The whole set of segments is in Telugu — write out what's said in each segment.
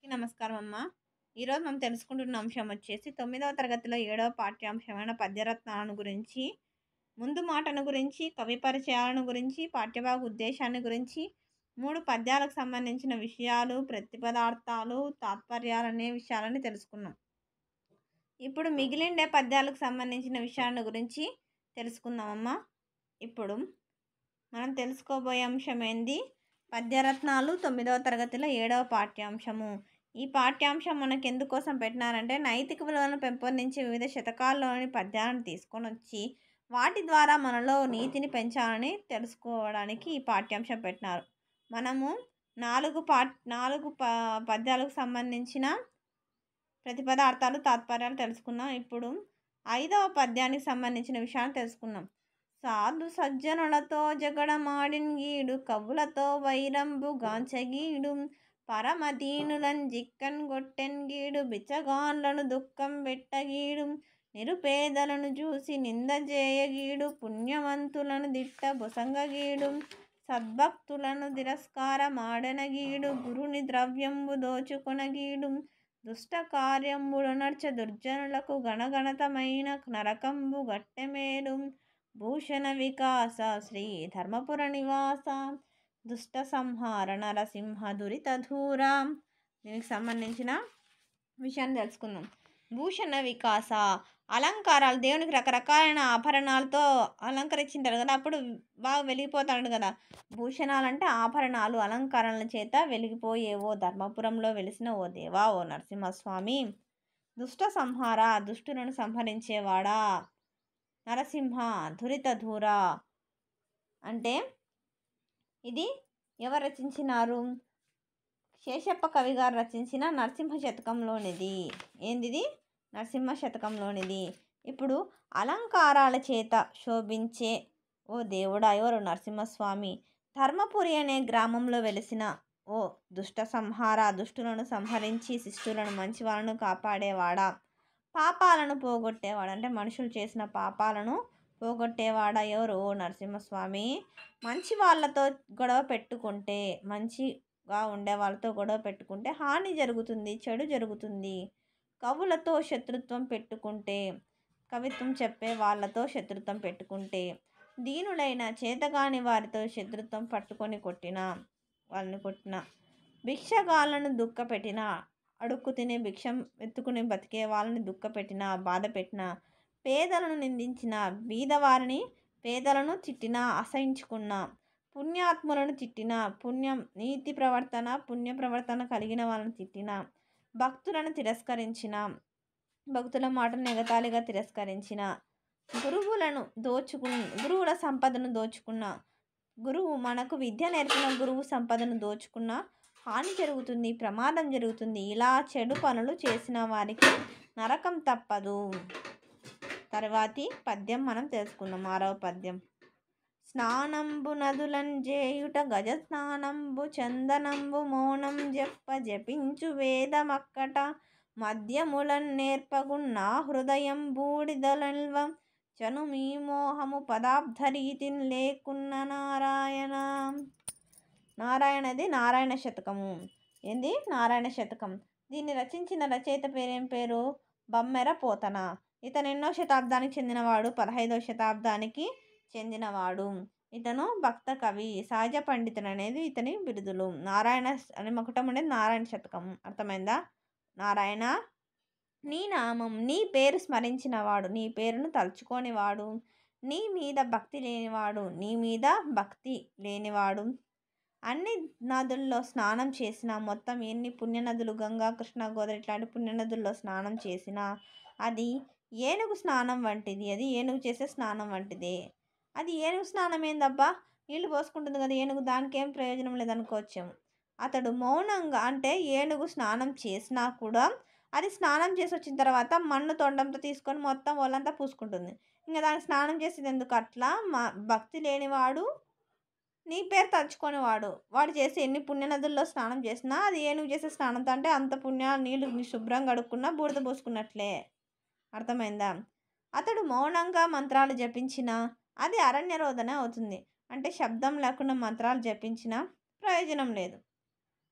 నమస్కారం అమ్మ ఈరోజు మనం తెలుసుకుంటున్న అంశం వచ్చేసి తొమ్మిదవ తరగతిలో ఏడవ పాఠ్యాంశమైన పద్యరత్నాలను గురించి ముందు మాటను గురించి కవి పరిచయాలను గురించి పాఠ్యభాగ ఉద్దేశాన్ని గురించి మూడు పద్యాలకు సంబంధించిన విషయాలు ప్రతిపదార్థాలు తాత్పర్యాలు అనే విషయాలని తెలుసుకున్నాం ఇప్పుడు మిగిలిండే పద్యాలకు సంబంధించిన విషయాల గురించి తెలుసుకుందామమ్మా ఇప్పుడు మనం తెలుసుకోబోయే అంశం ఏంది పద్యరత్నాలు తొమ్మిదవ తరగతిలో ఏడవ పాఠ్యాంశము ఈ పాఠ్యాంశం మనకు ఎందుకోసం పెట్టినారంటే నైతిక విలువలను పెంపొందించే వివిధ శతకాల్లోని పద్యాలను తీసుకొని వచ్చి వాటి ద్వారా మనలో నీతిని పెంచాలని తెలుసుకోవడానికి ఈ పాఠ్యాంశం పెట్టినారు మనము నాలుగు పా నాలుగు ప పద్యాలకు సంబంధించిన ప్రతిపదార్థాలు తాత్పర్యాలు తెలుసుకున్నాం ఇప్పుడు ఐదవ పద్యానికి సంబంధించిన విషయాలు తెలుసుకున్నాం సాధు సజ్జనులతో జగడమాడిన్ గీడు కవులతో వైరంబు గాంచగీడు పరమదీనులన్ జిక్కన్ గొట్టెన్ గీడు బిచ్చగాన్లను దుఃఖం పెట్టగీడు నిరుపేదలను చూసి నిందజేయగీడు పుణ్యవంతులను దిట్ట బొసంగగీడు సద్భక్తులను తిరస్కారమాడనగీడు గురుని ద్రవ్యంబు దోచుకొనగీడు దుష్ట కార్యంబులు నర్చ దుర్జనులకు గణగణతమైన నరకంబు గట్టెమేలు భూషణ వికాస శ్రీ ధర్మపుర నివాస దుష్ట సంహార నరసింహ దురిత ధూర దీనికి సంబంధించిన విషయాన్ని తెలుసుకుందాం భూషణ వికాస అలంకారాలు దేవునికి రకరకాలైన ఆభరణాలతో అలంకరించింటారు కదా అప్పుడు బాగా వెలిగిపోతాడు కదా భూషణాలు అంటే ఆభరణాలు అలంకరణల చేత వెలిగిపోయేవో ధర్మపురంలో వెలిసిన ఓ దేవా ఓ నరసింహస్వామి దుష్ట సంహార దుష్టులను సంహరించేవాడా నరసింహ ధురిత ధూర అంటే ఇది ఎవరు రచించినారు శేషప్ప కవి గారు రచించిన నరసింహ శతకంలోనిది ఏందిది నరసింహ శతకంలోనిది ఇప్పుడు అలంకారాల చేత శోభించే ఓ దేవుడా ఎవరు నరసింహస్వామి ధర్మపురి అనే గ్రామంలో వెలిసిన ఓ దుష్ట సంహార దుష్టులను సంహరించి శిష్టులను మంచి వాళ్ళను కాపాడేవాడా పాపాలను పోగొట్టేవాడు అంటే మనుషులు చేసిన పాపాలను పోగొట్టేవాడా ఎవరు ఓ నరసింహస్వామి మంచి వాళ్ళతో గొడవ పెట్టుకుంటే మంచిగా ఉండే వాళ్ళతో గొడవ పెట్టుకుంటే హాని జరుగుతుంది చెడు జరుగుతుంది కవులతో శత్రుత్వం పెట్టుకుంటే కవిత్వం చెప్పే వాళ్ళతో శత్రుత్వం పెట్టుకుంటే దీనులైన చేతగాని వారితో శత్రుత్వం పట్టుకొని కొట్టిన వాళ్ళని కొట్టిన భిక్షగాళ్ళను దుఃఖ పెట్టిన అడుక్కు తినే భిక్షం ఎత్తుకుని బతికే వాళ్ళని దుఃఖ పెట్టిన బాధ పెట్టిన పేదలను నిందించిన బీదవారిని పేదలను తిట్టిన అసహించుకున్న పుణ్యాత్ములను తిట్టిన పుణ్యం నీతి ప్రవర్తన పుణ్య ప్రవర్తన కలిగిన వాళ్ళని తిట్టిన భక్తులను తిరస్కరించిన భక్తుల మాటను ఎగతాళిగా తిరస్కరించిన గురువులను దోచుకు గురువుల సంపదను దోచుకున్న గురువు మనకు విద్య నేర్పిన గురువు సంపదను దోచుకున్న హాని జరుగుతుంది ప్రమాదం జరుగుతుంది ఇలా చెడు పనులు చేసిన వారికి నరకం తప్పదు తర్వాతి పద్యం మనం తెలుసుకుందాం ఆరవ పద్యం స్నానంబు నదులం చేయుట గజ స్నానంబు చందనంబు మౌనం జప్ప జపించు వేదమక్కట మద్యములన్ నేర్పగున్నా హృదయం బూడిదలల్వ చను మీ మోహము పదాబ్ధరీతిన్ లేకున్న నారాయణ నారాయణది నారాయణ శతకము ఏంది నారాయణ శతకం దీన్ని రచించిన రచయిత పేరేం పేరు బమ్మెర పోతన ఇతను ఎన్నో శతాబ్దానికి చెందినవాడు పదహైదవ శతాబ్దానికి చెందినవాడు ఇతను భక్త కవి సహజ పండితుడు అనేది ఇతని బిరుదులు నారాయణ అని మకుటం అనేది నారాయణ శతకం అర్థమైందా నారాయణ నీ నామం నీ పేరు స్మరించినవాడు నీ పేరును తలుచుకోనివాడు నీ మీద భక్తి లేనివాడు నీ మీద భక్తి లేనివాడు అన్ని నదుల్లో స్నానం చేసిన మొత్తం ఎన్ని పుణ్యనదులు గంగా కృష్ణ గోదావరి ఇట్లాంటి పుణ్యనదుల్లో స్నానం చేసినా అది ఏనుగు స్నానం వంటిది అది ఏనుగు చేసే స్నానం వంటిది అది ఏనుగు స్నానం ఏందబ్బా నీళ్ళు పోసుకుంటుంది కదా ఏనుగు దానికి ఏం ప్రయోజనం లేదనుకోవచ్చాము అతడు మౌనంగా అంటే ఏనుగు స్నానం చేసినా కూడా అది స్నానం చేసి వచ్చిన తర్వాత మన్ను తొండంతో తీసుకొని మొత్తం వాళ్ళంతా పూసుకుంటుంది ఇంకా దానికి స్నానం చేసేది ఎందుకు అట్లా మా భక్తి లేనివాడు నీ పేరు తలుచుకునేవాడు వాడు చేసి ఎన్ని పుణ్యనదుల్లో స్నానం చేసినా అది ఏనుగు చేసే స్నానంతో అంటే అంత పుణ్య నీళ్ళు శుభ్రంగా కడుక్కున్నా బూడిద పోసుకున్నట్లే అర్థమైందా అతడు మౌనంగా మంత్రాలు జపించిన అది అరణ్య రోదన అవుతుంది అంటే శబ్దం లేకుండా మంత్రాలు జపించిన ప్రయోజనం లేదు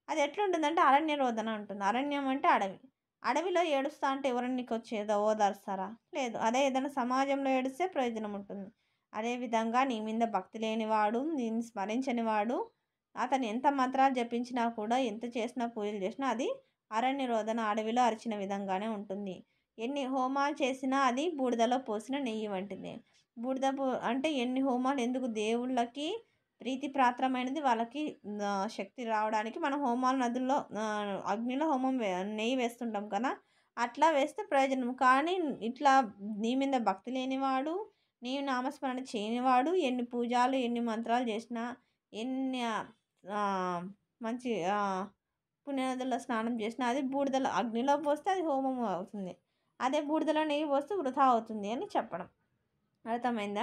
అది ఎట్లుంటుందంటే అరణ్య రోదన ఉంటుంది అరణ్యం అంటే అడవి అడవిలో ఏడుస్తా అంటే ఎవరైనా నీకు వచ్చేదో ఓదార్స్తారా లేదు అదే ఏదైనా సమాజంలో ఏడిస్తే ప్రయోజనం ఉంటుంది అదేవిధంగా నీ మీద భక్తి లేనివాడు నేను స్మరించని వాడు అతను ఎంత మంత్రాలు జపించినా కూడా ఎంత చేసినా పూజలు చేసినా అది అరణ్య రోదన అడవిలో అరిచిన విధంగానే ఉంటుంది ఎన్ని హోమాలు చేసినా అది బూడిదలో పోసిన నెయ్యి వంటిది బూడిద పో అంటే ఎన్ని హోమాలు ఎందుకు దేవుళ్ళకి ప్రీతి ప్రాత్రమైనది వాళ్ళకి ఆ, శక్తి రావడానికి మనం హోమాలు నదుల్లో ఆ, అగ్నిలో హోమం వే నెయ్యి వేస్తుంటాం కదా అట్లా వేస్తే ప్రయోజనం కానీ ఇట్లా నీ మీద భక్తి లేనివాడు నీ నామస్మరణ చేయనివాడు ఎన్ని పూజలు ఎన్ని మంత్రాలు చేసినా ఎన్ని ఆ, మంచి ఆ, పుణ్యనదుల్లో స్నానం చేసినా అది బూడిదలో అగ్నిలో పోస్తే అది హోమం అవుతుంది అదే బూడిదలో నెయ్యి పోస్తే వృధా అవుతుంది అని చెప్పడం అర్థమైందా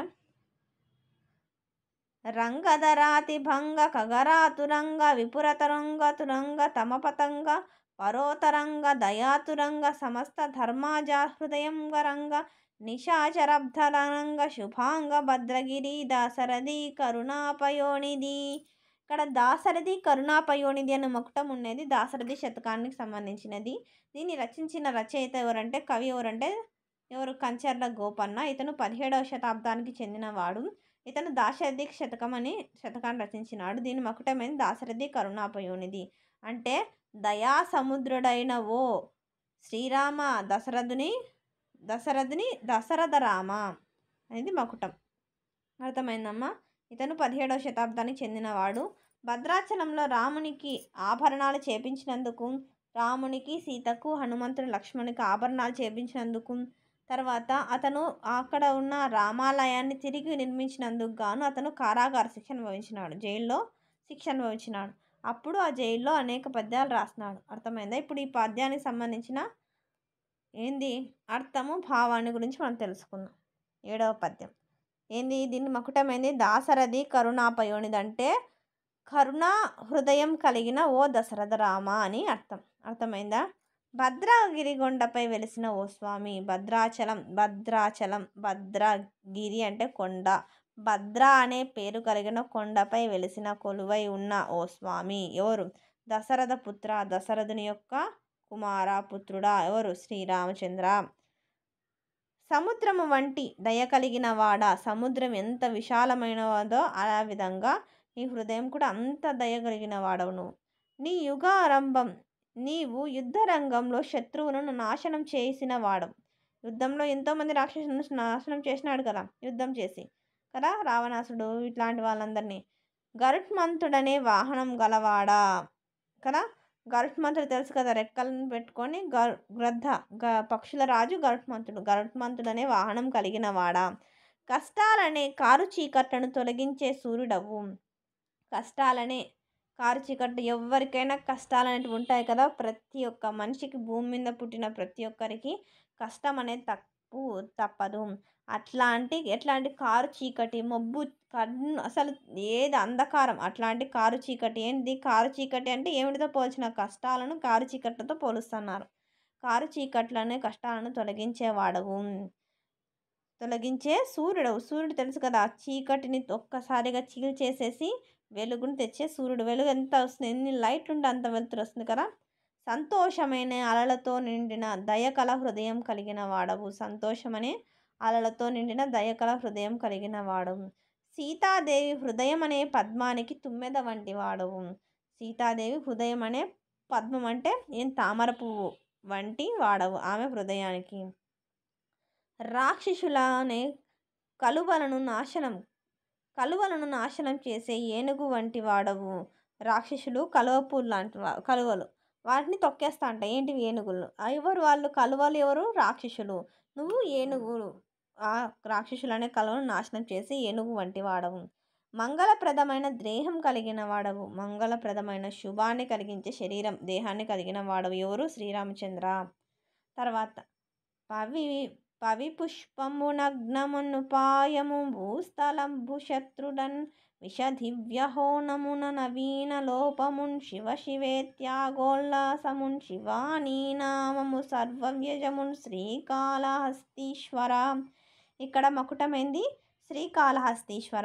రంగధరాతి భంగ ఖగరాతురంగ విపురతరంగ తురంగ తమపతంగ పరోతరంగ దయాతురంగ సమస్త ధర్మాజా హృదయంగరంగ నిశాచరబ్ధరంగ శుభాంగ భద్రగిరి దాసరథి కరుణాపయోనిధి ఇక్కడ దాసరథి కరుణాపయోనిధి అనే మకుటం ఉన్నది దాసరథి శతకానికి సంబంధించినది దీన్ని రచించిన రచయిత ఎవరంటే కవి ఎవరంటే ఎవరు కంచర్ల గోపన్న ఇతను పదిహేడవ శతాబ్దానికి చెందినవాడు ఇతను దాశరథి శతకం అని శతకాన్ని రచించినాడు దీని మకుటమైన దాశరథి కరుణాపయోనిధి అంటే దయా సముద్రుడైన ఓ శ్రీరామ దశరథుని దశరథుని దశరథ రామ అనేది మకుటం అర్థమైందమ్మా ఇతను పదిహేడవ శతాబ్దానికి చెందినవాడు భద్రాచలంలో రామునికి ఆభరణాలు చేపించినందుకు రామునికి సీతకు హనుమంతుడు లక్ష్మణునికి ఆభరణాలు చేపించినందుకు తర్వాత అతను అక్కడ ఉన్న రామాలయాన్ని తిరిగి నిర్మించినందుకు గాను అతను కారాగార శిక్ష అనుభవించినాడు జైల్లో శిక్ష అనుభవించినాడు అప్పుడు ఆ జైల్లో అనేక పద్యాలు రాసినాడు అర్థమైందా ఇప్పుడు ఈ పద్యానికి సంబంధించిన ఏంది అర్థము భావాన్ని గురించి మనం తెలుసుకుందాం ఏడవ పద్యం ఏంది దీన్ని మకుటమైంది దాసరథి కరుణాపయోనిది అంటే కరుణ హృదయం కలిగిన ఓ దశరథ రామ అని అర్థం అర్థమైందా భద్రగిరి కొండపై వెలిసిన ఓ స్వామి భద్రాచలం భద్రాచలం భద్రగిరి అంటే కొండ భద్ర అనే పేరు కలిగిన కొండపై వెలిసిన కొలువై ఉన్న ఓ స్వామి ఎవరు దశరథ పుత్ర దశరథుని యొక్క కుమార పుత్రుడా ఎవరు శ్రీరామచంద్ర సముద్రము వంటి దయ కలిగిన వాడా సముద్రం ఎంత విశాలమైనదో ఆ విధంగా నీ హృదయం కూడా అంత దయ కలిగిన వాడవు నువ్వు నీ యుగారంభం నీవు యుద్ధ రంగంలో శత్రువులను నాశనం చేసిన వాడవు యుద్ధంలో ఎంతోమంది రాక్షసులను నాశనం చేసినాడు కదా యుద్ధం చేసి కదా రావణాసుడు ఇట్లాంటి వాళ్ళందరినీ గరుత్మంతుడనే వాహనం గలవాడా కదా గరుత్మంతుడు తెలుసు కదా రెక్కలను పెట్టుకొని గరు గ్రద్ద గ పక్షుల రాజు గరుత్మంతుడు గరుత్మంతుడు అనే వాహనం కలిగిన వాడా కష్టాలనే కారు చీకట్లను తొలగించే సూర్యుడవు కష్టాలనే కారు చీకట్లు ఎవరికైనా కష్టాలు అనేటివి ఉంటాయి కదా ప్రతి ఒక్క మనిషికి భూమి మీద పుట్టిన ప్రతి ఒక్కరికి కష్టం అనేది తప్పు తప్పదు అట్లాంటి ఎట్లాంటి కారు చీకటి మబ్బు కన్ను అసలు ఏది అంధకారం అట్లాంటి కారు చీకటి ఏంటి కారు చీకటి అంటే ఏమిటితో పోల్చిన కష్టాలను కారు చీకట్లతో పోలుస్తున్నారు కారు చీకట్లనే కష్టాలను తొలగించేవాడవు తొలగించే సూర్యుడవు సూర్యుడు తెలుసు కదా చీకటిని ఒక్కసారిగా చీల్చేసేసి వెలుగును తెచ్చే సూర్యుడు వెలుగు ఎంత వస్తుంది ఎన్ని లైట్లు ఉంటే అంత వెలుతురు వస్తుంది కదా సంతోషమైన అలలతో నిండిన దయకల హృదయం కలిగిన వాడవు సంతోషమనే అలలతో నిండిన దయకల హృదయం కలిగిన వాడవు సీతాదేవి హృదయం అనే పద్మానికి తుమ్మెద వంటి వాడవు సీతాదేవి హృదయం అనే పద్మం అంటే ఏం తామర పువ్వు వంటి వాడవు ఆమె హృదయానికి రాక్షసులనే కలువలను నాశనం కలువలను నాశనం చేసే ఏనుగు వంటి వాడవు రాక్షసులు కలువపూలు లాంటి వా- కలువలు వాటిని తొక్కేస్తా అంట ఏంటివి ఏనుగులు ఆ ఎవరు వాళ్ళు కలువలు ఎవరు రాక్షసులు నువ్వు ఏనుగులు ఆ రాక్షసులు అనే కలువను నాశనం చేసి ఏనుగు వంటి వాడవు మంగళప్రదమైన దేహం కలిగిన వాడవు మంగళప్రదమైన శుభాన్ని కలిగించే శరీరం దేహాన్ని కలిగిన వాడవు ఎవరు శ్రీరామచంద్ర తర్వాత పవి పవి పుష్పము నగ్నమును పాయము భూస్థలంబు శత్రుడన్ విషదివ్యహోనమున నవీన లోపమున్ శివ శివేత్యాగోల్లాసమున్ శివానీ నామము సర్వవ్యజమున్ శ్రీకాళహస్తీశ్వర ఇక్కడ మకుటమైంది శ్రీకాళహస్తీశ్వర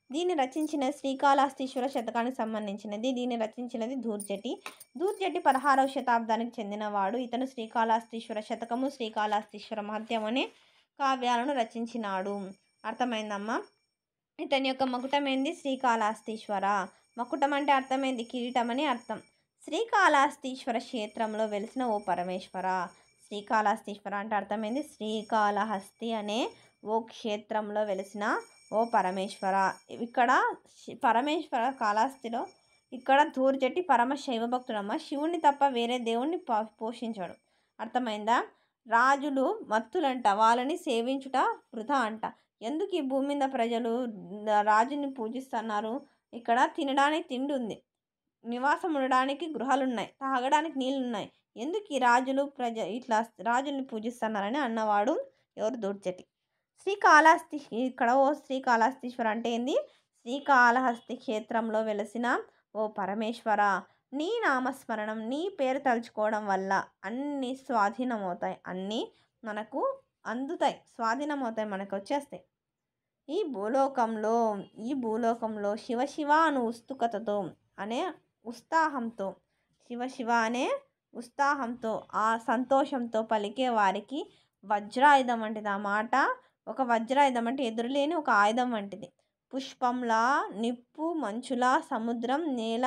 దీన్ని రచించిన శ్రీకాళహస్తీశ్వర శతకానికి సంబంధించినది దీన్ని రచించినది ధూర్జటి ధూర్జటి పదహారవ శతాబ్దానికి చెందినవాడు ఇతను శ్రీకాళహస్తీశ్వర శతకము శ్రీకాళహస్తీశ్వర మహత్యం అనే కావ్యాలను రచించినాడు అర్థమైందమ్మా ఇతని యొక్క మకుటం ఏంది శ్రీకాళహస్తీశ్వర మకుటం అంటే అర్థమైంది కిరీటం అని అర్థం శ్రీకాళహస్తీశ్వర క్షేత్రంలో వెలిసిన ఓ పరమేశ్వర శ్రీకాళహస్తీశ్వర అంటే అర్థమైంది శ్రీకాళహస్తి అనే ఓ క్షేత్రంలో వెలిసిన ఓ పరమేశ్వర ఇక్కడ శి- పరమేశ్వర కాళహస్తిలో ఇక్కడ దూర్జట్టి పరమ శైవ భక్తుడమ్మ శివుణ్ణి తప్ప వేరే దేవుణ్ణి పో- పోషించాడు అర్థమైందా రాజులు మత్తులంట వాళ్ళని సేవించుట వృధా అంట ఎందుకు ఈ భూమి మీద ప్రజలు రాజుని పూజిస్తున్నారు ఇక్కడ తినడానికి తిండి ఉంది నివాసం ఉండడానికి గృహాలు ఉన్నాయి తాగడానికి నీళ్ళు ఉన్నాయి ఎందుకు ఈ రాజులు ప్రజ ఇట్లా రాజుల్ని పూజిస్తున్నారని అన్నవాడు ఎవరు దూర్జటి శ్రీకాళహస్తి ఇక్కడ ఓ శ్రీకాళహస్తీశ్వర అంటే ఏంది శ్రీకాళహస్తి క్షేత్రంలో వెలసిన ఓ పరమేశ్వర నీ నామస్మరణం నీ పేరు తలుచుకోవడం వల్ల అన్నీ స్వాధీనమవుతాయి అన్నీ మనకు అందుతాయి స్వాధీనమవుతాయి మనకు వచ్చేస్తాయి ఈ భూలోకంలో ఈ భూలోకంలో శివ శివ అను ఉత్సుకతతో అనే ఉత్సాహంతో శివ శివ అనే ఉత్సాహంతో ఆ సంతోషంతో పలికే వారికి వజ్రాయుధం వంటిది ఆ మాట ఒక వజ్రాయుధం అంటే ఎదురులేని ఒక ఆయుధం వంటిది పుష్పంలా నిప్పు మంచులా సముద్రం నేల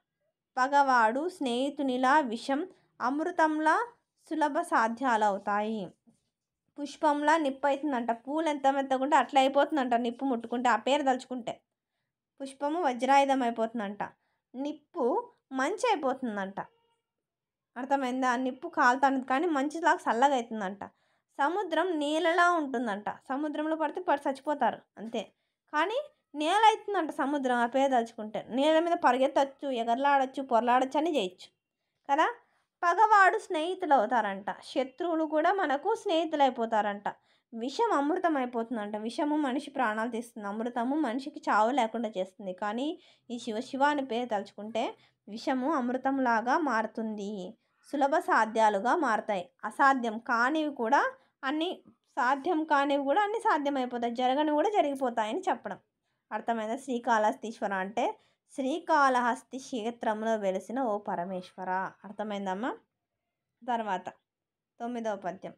పగవాడు స్నేహితునిలా విషం అమృతంలా సులభ సాధ్యాలు అవుతాయి పుష్పంలా నిప్పు అవుతుందంట పూలు ఎంత మెత్తగుంటే అట్లా అయిపోతుందంట నిప్పు ముట్టుకుంటే ఆ పేరు తలుచుకుంటే పుష్పము వజ్రాయుధం అయిపోతుందంట నిప్పు మంచి అయిపోతుందంట అర్థమైందా ఆ నిప్పు కాలుతాంది కానీ మంచిలాగా చల్లగా అవుతుందంట సముద్రం నీళ్ళలా ఉంటుందంట సముద్రంలో పడితే పడి చచ్చిపోతారు అంతే కానీ నేల అవుతుందంట సముద్రం ఆ పేరు తలుచుకుంటే నీళ్ళ మీద పరిగెత్తచ్చు ఎగరలాడచ్చు పొరలాడచ్చు అని చేయొచ్చు కదా పగవాడు స్నేహితులు అవుతారంట శత్రువులు కూడా మనకు స్నేహితులు అయిపోతారంట విషం అమృతం అయిపోతుందంట విషము మనిషి ప్రాణాలు తీస్తుంది అమృతము మనిషికి చావు లేకుండా చేస్తుంది కానీ ఈ శివ శివ అని పేరు తలుచుకుంటే విషము అమృతంలాగా మారుతుంది సులభ సాధ్యాలుగా మారుతాయి అసాధ్యం కానివి కూడా అన్ని సాధ్యం కానివి కూడా అన్ని సాధ్యమైపోతాయి జరగని కూడా జరిగిపోతాయని చెప్పడం అర్థమైందా శ్రీకాళహస్తీశ్వర అంటే శ్రీకాళహస్తి క్షేత్రంలో వెలిసిన ఓ పరమేశ్వర అర్థమైందమ్మా తర్వాత తొమ్మిదవ పద్యం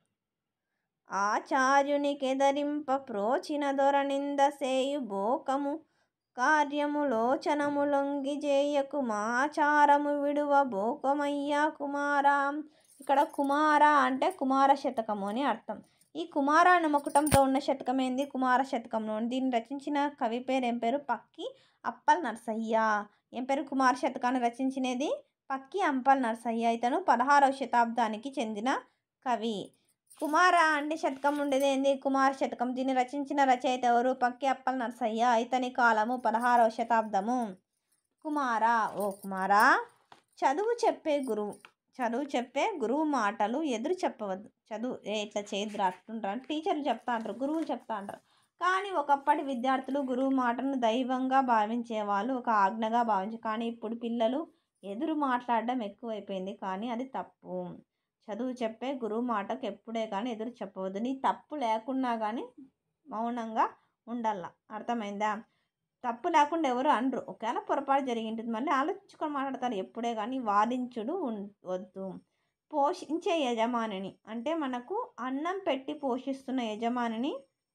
ఆచార్యునికెదరింప ప్రోచిన దొరనింద సేయు బోకము కార్యము లోచనము లొంగి జేయకు మాచారము విడువ బోకమయ్యా కుమారా ఇక్కడ కుమార అంటే కుమార శతకము అని అర్థం ఈ కుమార అన్న మకుటంతో ఉన్న శతకం ఏంది కుమార శతకంలో దీన్ని రచించిన కవి పేరు ఏం పేరు పక్కి అప్పల్ నరసయ్య ఏం పేరు కుమార శతకాన్ని రచించినది పక్కి అంపల్ నరసయ్య ఇతను పదహారవ శతాబ్దానికి చెందిన కవి కుమార అంటే శతకం ఉండేది ఏంది కుమార శతకం దీన్ని రచించిన రచయిత ఎవరు పక్కి అప్పల్ నరసయ్య ఇతని కాలము పదహారవ శతాబ్దము కుమార ఓ కుమారా చదువు చెప్పే గురువు చదువు చెప్పే గురువు మాటలు ఎదురు చెప్పవద్దు చదువు ఏ ఇట్లా చేయద్దురా అట్లుంటారు టీచర్లు చెప్తా అంటారు గురువులు చెప్తా అంటారు కానీ ఒకప్పటి విద్యార్థులు గురువు మాటను దైవంగా భావించేవాళ్ళు ఒక ఆజ్ఞగా భావించే కానీ ఇప్పుడు పిల్లలు ఎదురు మాట్లాడడం ఎక్కువైపోయింది కానీ అది తప్పు చదువు చెప్పే గురువు మాటకు ఎప్పుడే కానీ ఎదురు చెప్పవద్దు నీ తప్పు లేకున్నా కానీ మౌనంగా ఉండాల అర్థమైందా తప్పు లేకుండా ఎవరు అనరు ఒకవేళ పొరపాటు జరిగి ఉంటుంది మళ్ళీ ఆలోచించుకొని మాట్లాడతారు ఎప్పుడే కానీ వాదించుడు ఉన్- వద్దు పోషించే యజమానిని అంటే మనకు అన్నం పెట్టి పోషిస్తున్న యజమానిని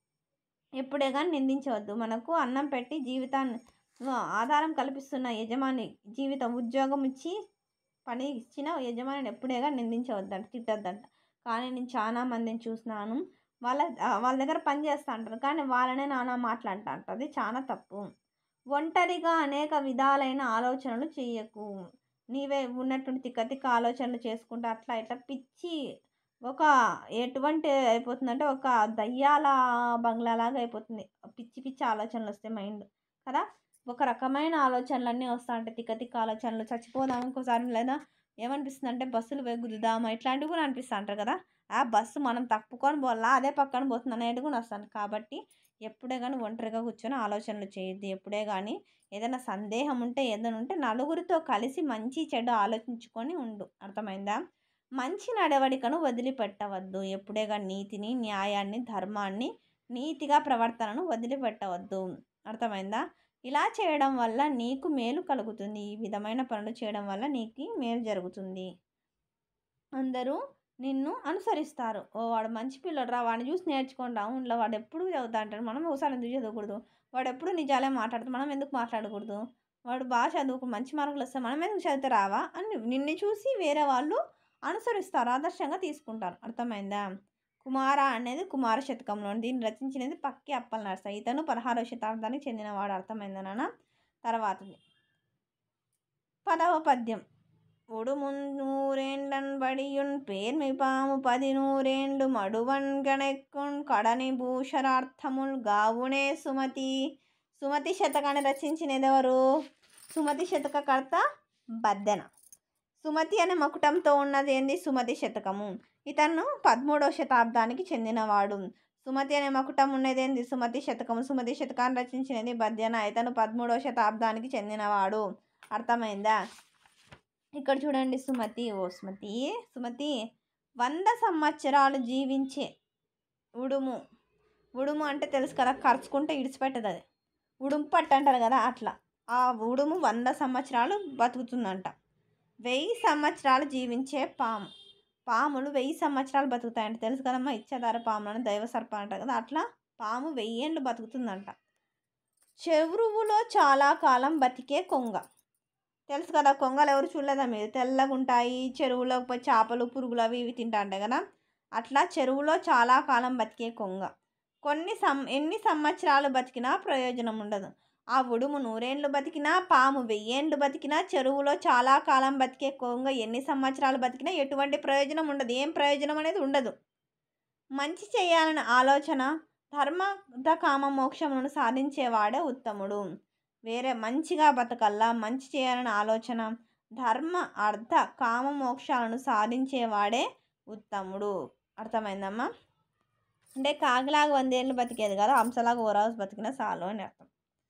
ఎప్పుడే కానీ నిందించవద్దు మనకు అన్నం పెట్టి జీవితాన్ని ఆ, ఆధారం కల్పిస్తున్న యజమాని జీవితం ఉద్యోగం ఇచ్చి పని ఇచ్చిన యజమానిని ఎప్పుడే కానీ నిందించవద్దంట తిట్టొద్దంట కానీ నేను చాలా మందిని చూసినాను వాళ్ళ ఆ, వాళ్ళ దగ్గర పని చేస్తా అంటారు కానీ వాళ్ళనే నానా మాట్లాడుతా అంటారు అది చాలా తప్పు ఒంటరిగా అనేక విధాలైన ఆలోచనలు చేయకు నీవే ఉన్నటువంటి తిక్క తిక్క ఆలోచనలు చేసుకుంటూ అట్లా ఇట్లా పిచ్చి ఒక ఎటువంటి అయిపోతుందంటే ఒక దయ్యాల బంగ్లాలాగా అయిపోతుంది పిచ్చి పిచ్చి ఆలోచనలు వస్తాయి మైండ్ కదా ఒక రకమైన ఆలోచనలన్నీ వస్తా ఉంటాయి తిక్క తిక్క ఆలోచనలు చచ్చిపోదాం ఇంకోసారి లేదా ఏమనిపిస్తుంది అంటే బస్సులు పోయి గుద్దుదామా ఇట్లాంటివి కూడా అనిపిస్తూ అంటారు కదా ఆ బస్సు మనం తప్పుకొని పోవాలా అదే పక్కన పోతుంది అనేది కూడా వస్తాను కాబట్టి ఎప్పుడే కానీ ఒంటరిగా కూర్చొని ఆలోచనలు చేయొద్దు ఎప్పుడే కానీ ఏదైనా సందేహం ఉంటే ఏదైనా ఉంటే నలుగురితో కలిసి మంచి చెడు ఆలోచించుకొని ఉండు అర్థమైందా మంచి నడవడికను వదిలిపెట్టవద్దు ఎప్పుడే కానీ నీతిని న్యాయాన్ని ధర్మాన్ని నీతిగా ప్రవర్తనను వదిలిపెట్టవద్దు అర్థమైందా ఇలా చేయడం వల్ల నీకు మేలు కలుగుతుంది ఈ విధమైన పనులు చేయడం వల్ల నీకు మేలు జరుగుతుంది అందరూ నిన్ను అనుసరిస్తారు ఓ వాడు మంచి పిల్లడు రా వాడిని చూసి నేర్చుకుంటా అవునులో వాడు ఎప్పుడు చదువుతా అంటాడు మనం ఒకసారి ఎందుకు చదవకూడదు వాడు ఎప్పుడు నిజాలే మాట్లాడుతాడు మనం ఎందుకు మాట్లాడకూడదు వాడు బాగా చదువుకు మంచి మార్కులు వస్తే మనం ఎందుకు చదివితే రావా అని నిన్ను చూసి వేరే వాళ్ళు అనుసరిస్తారు ఆదర్శంగా తీసుకుంటారు అర్థమైందా కుమార అనేది కుమార శతకంలో దీన్ని రచించినది పక్కి అప్పల నరస ఇతను పదహారవ శతాబ్దానికి చెందినవాడు అర్థమైందా నాన్న తర్వాతది పదవ పద్యం ఉడుమున్నూరేండ్లన్ బడియున్ పేర్మి పాము పది నూరేండ్లు మడువన్ గణెక్కున్ కడని భూషరార్థముల్ గావునే సుమతి సుమతి శతకాన్ని రచించినదెవరు సుమతి శతక కర్త బద్దెన సుమతి అనే మకుటంతో ఉన్నది ఏంది సుమతి శతకము ఇతను పదమూడవ శతాబ్దానికి చెందినవాడు సుమతి అనే మకుటం ఉన్నది ఏంది సుమతి శతకము సుమతి శతకాన్ని రచించినది బద్దెన ఇతను పదమూడవ శతాబ్దానికి చెందినవాడు అర్థమైందా ఇక్కడ చూడండి సుమతి ఓ సుమతి సుమతి వంద సంవత్సరాలు జీవించే ఉడుము ఉడుము అంటే తెలుసు కదా ఖర్చుకుంటే ఇడిచిపెట్టదు అది ఉడుము పట్టు అంటారు కదా అట్లా ఆ ఉడుము వంద సంవత్సరాలు బతుకుతుందంట వెయ్యి సంవత్సరాలు జీవించే పాము పాములు వెయ్యి సంవత్సరాలు బతుకుతాయంట తెలుసు కదమ్మా ఇచ్చేదార పాములను దైవ సర్ప అంటారు కదా అట్లా పాము వెయ్యేళ్ళు బతుకుతుందంట చెరువులో చాలా కాలం బతికే కొంగ తెలుసు కదా కొంగలు ఎవరు చూడలేదా మీరు తెల్లగా ఉంటాయి చెరువులో పోయి చేపలు పురుగులు అవి ఇవి తింటా ఉంటాయి కదా అట్లా చెరువులో చాలా కాలం బతికే కొంగ కొన్ని సం ఎన్ని సంవత్సరాలు బతికినా ప్రయోజనం ఉండదు ఆ ఉడుము నూరేండ్లు బతికినా పాము వెయ్యేండ్లు బతికినా చెరువులో చాలా కాలం బతికే కొంగ ఎన్ని సంవత్సరాలు బతికినా ఎటువంటి ప్రయోజనం ఉండదు ఏం ప్రయోజనం అనేది ఉండదు మంచి చేయాలనే ఆలోచన ధర్మ కామ మోక్షములను సాధించేవాడే ఉత్తముడు వేరే మంచిగా బతకల్లా మంచి చేయాలనే ఆలోచన ధర్మ అర్థ కామ మోక్షాలను సాధించేవాడే ఉత్తముడు అర్థమైందమ్మా అంటే కాకిలాగా వందేళ్ళు బతికేది కదా హంసలాగా ఓ రోజు బతికిన చాలు అని అర్థం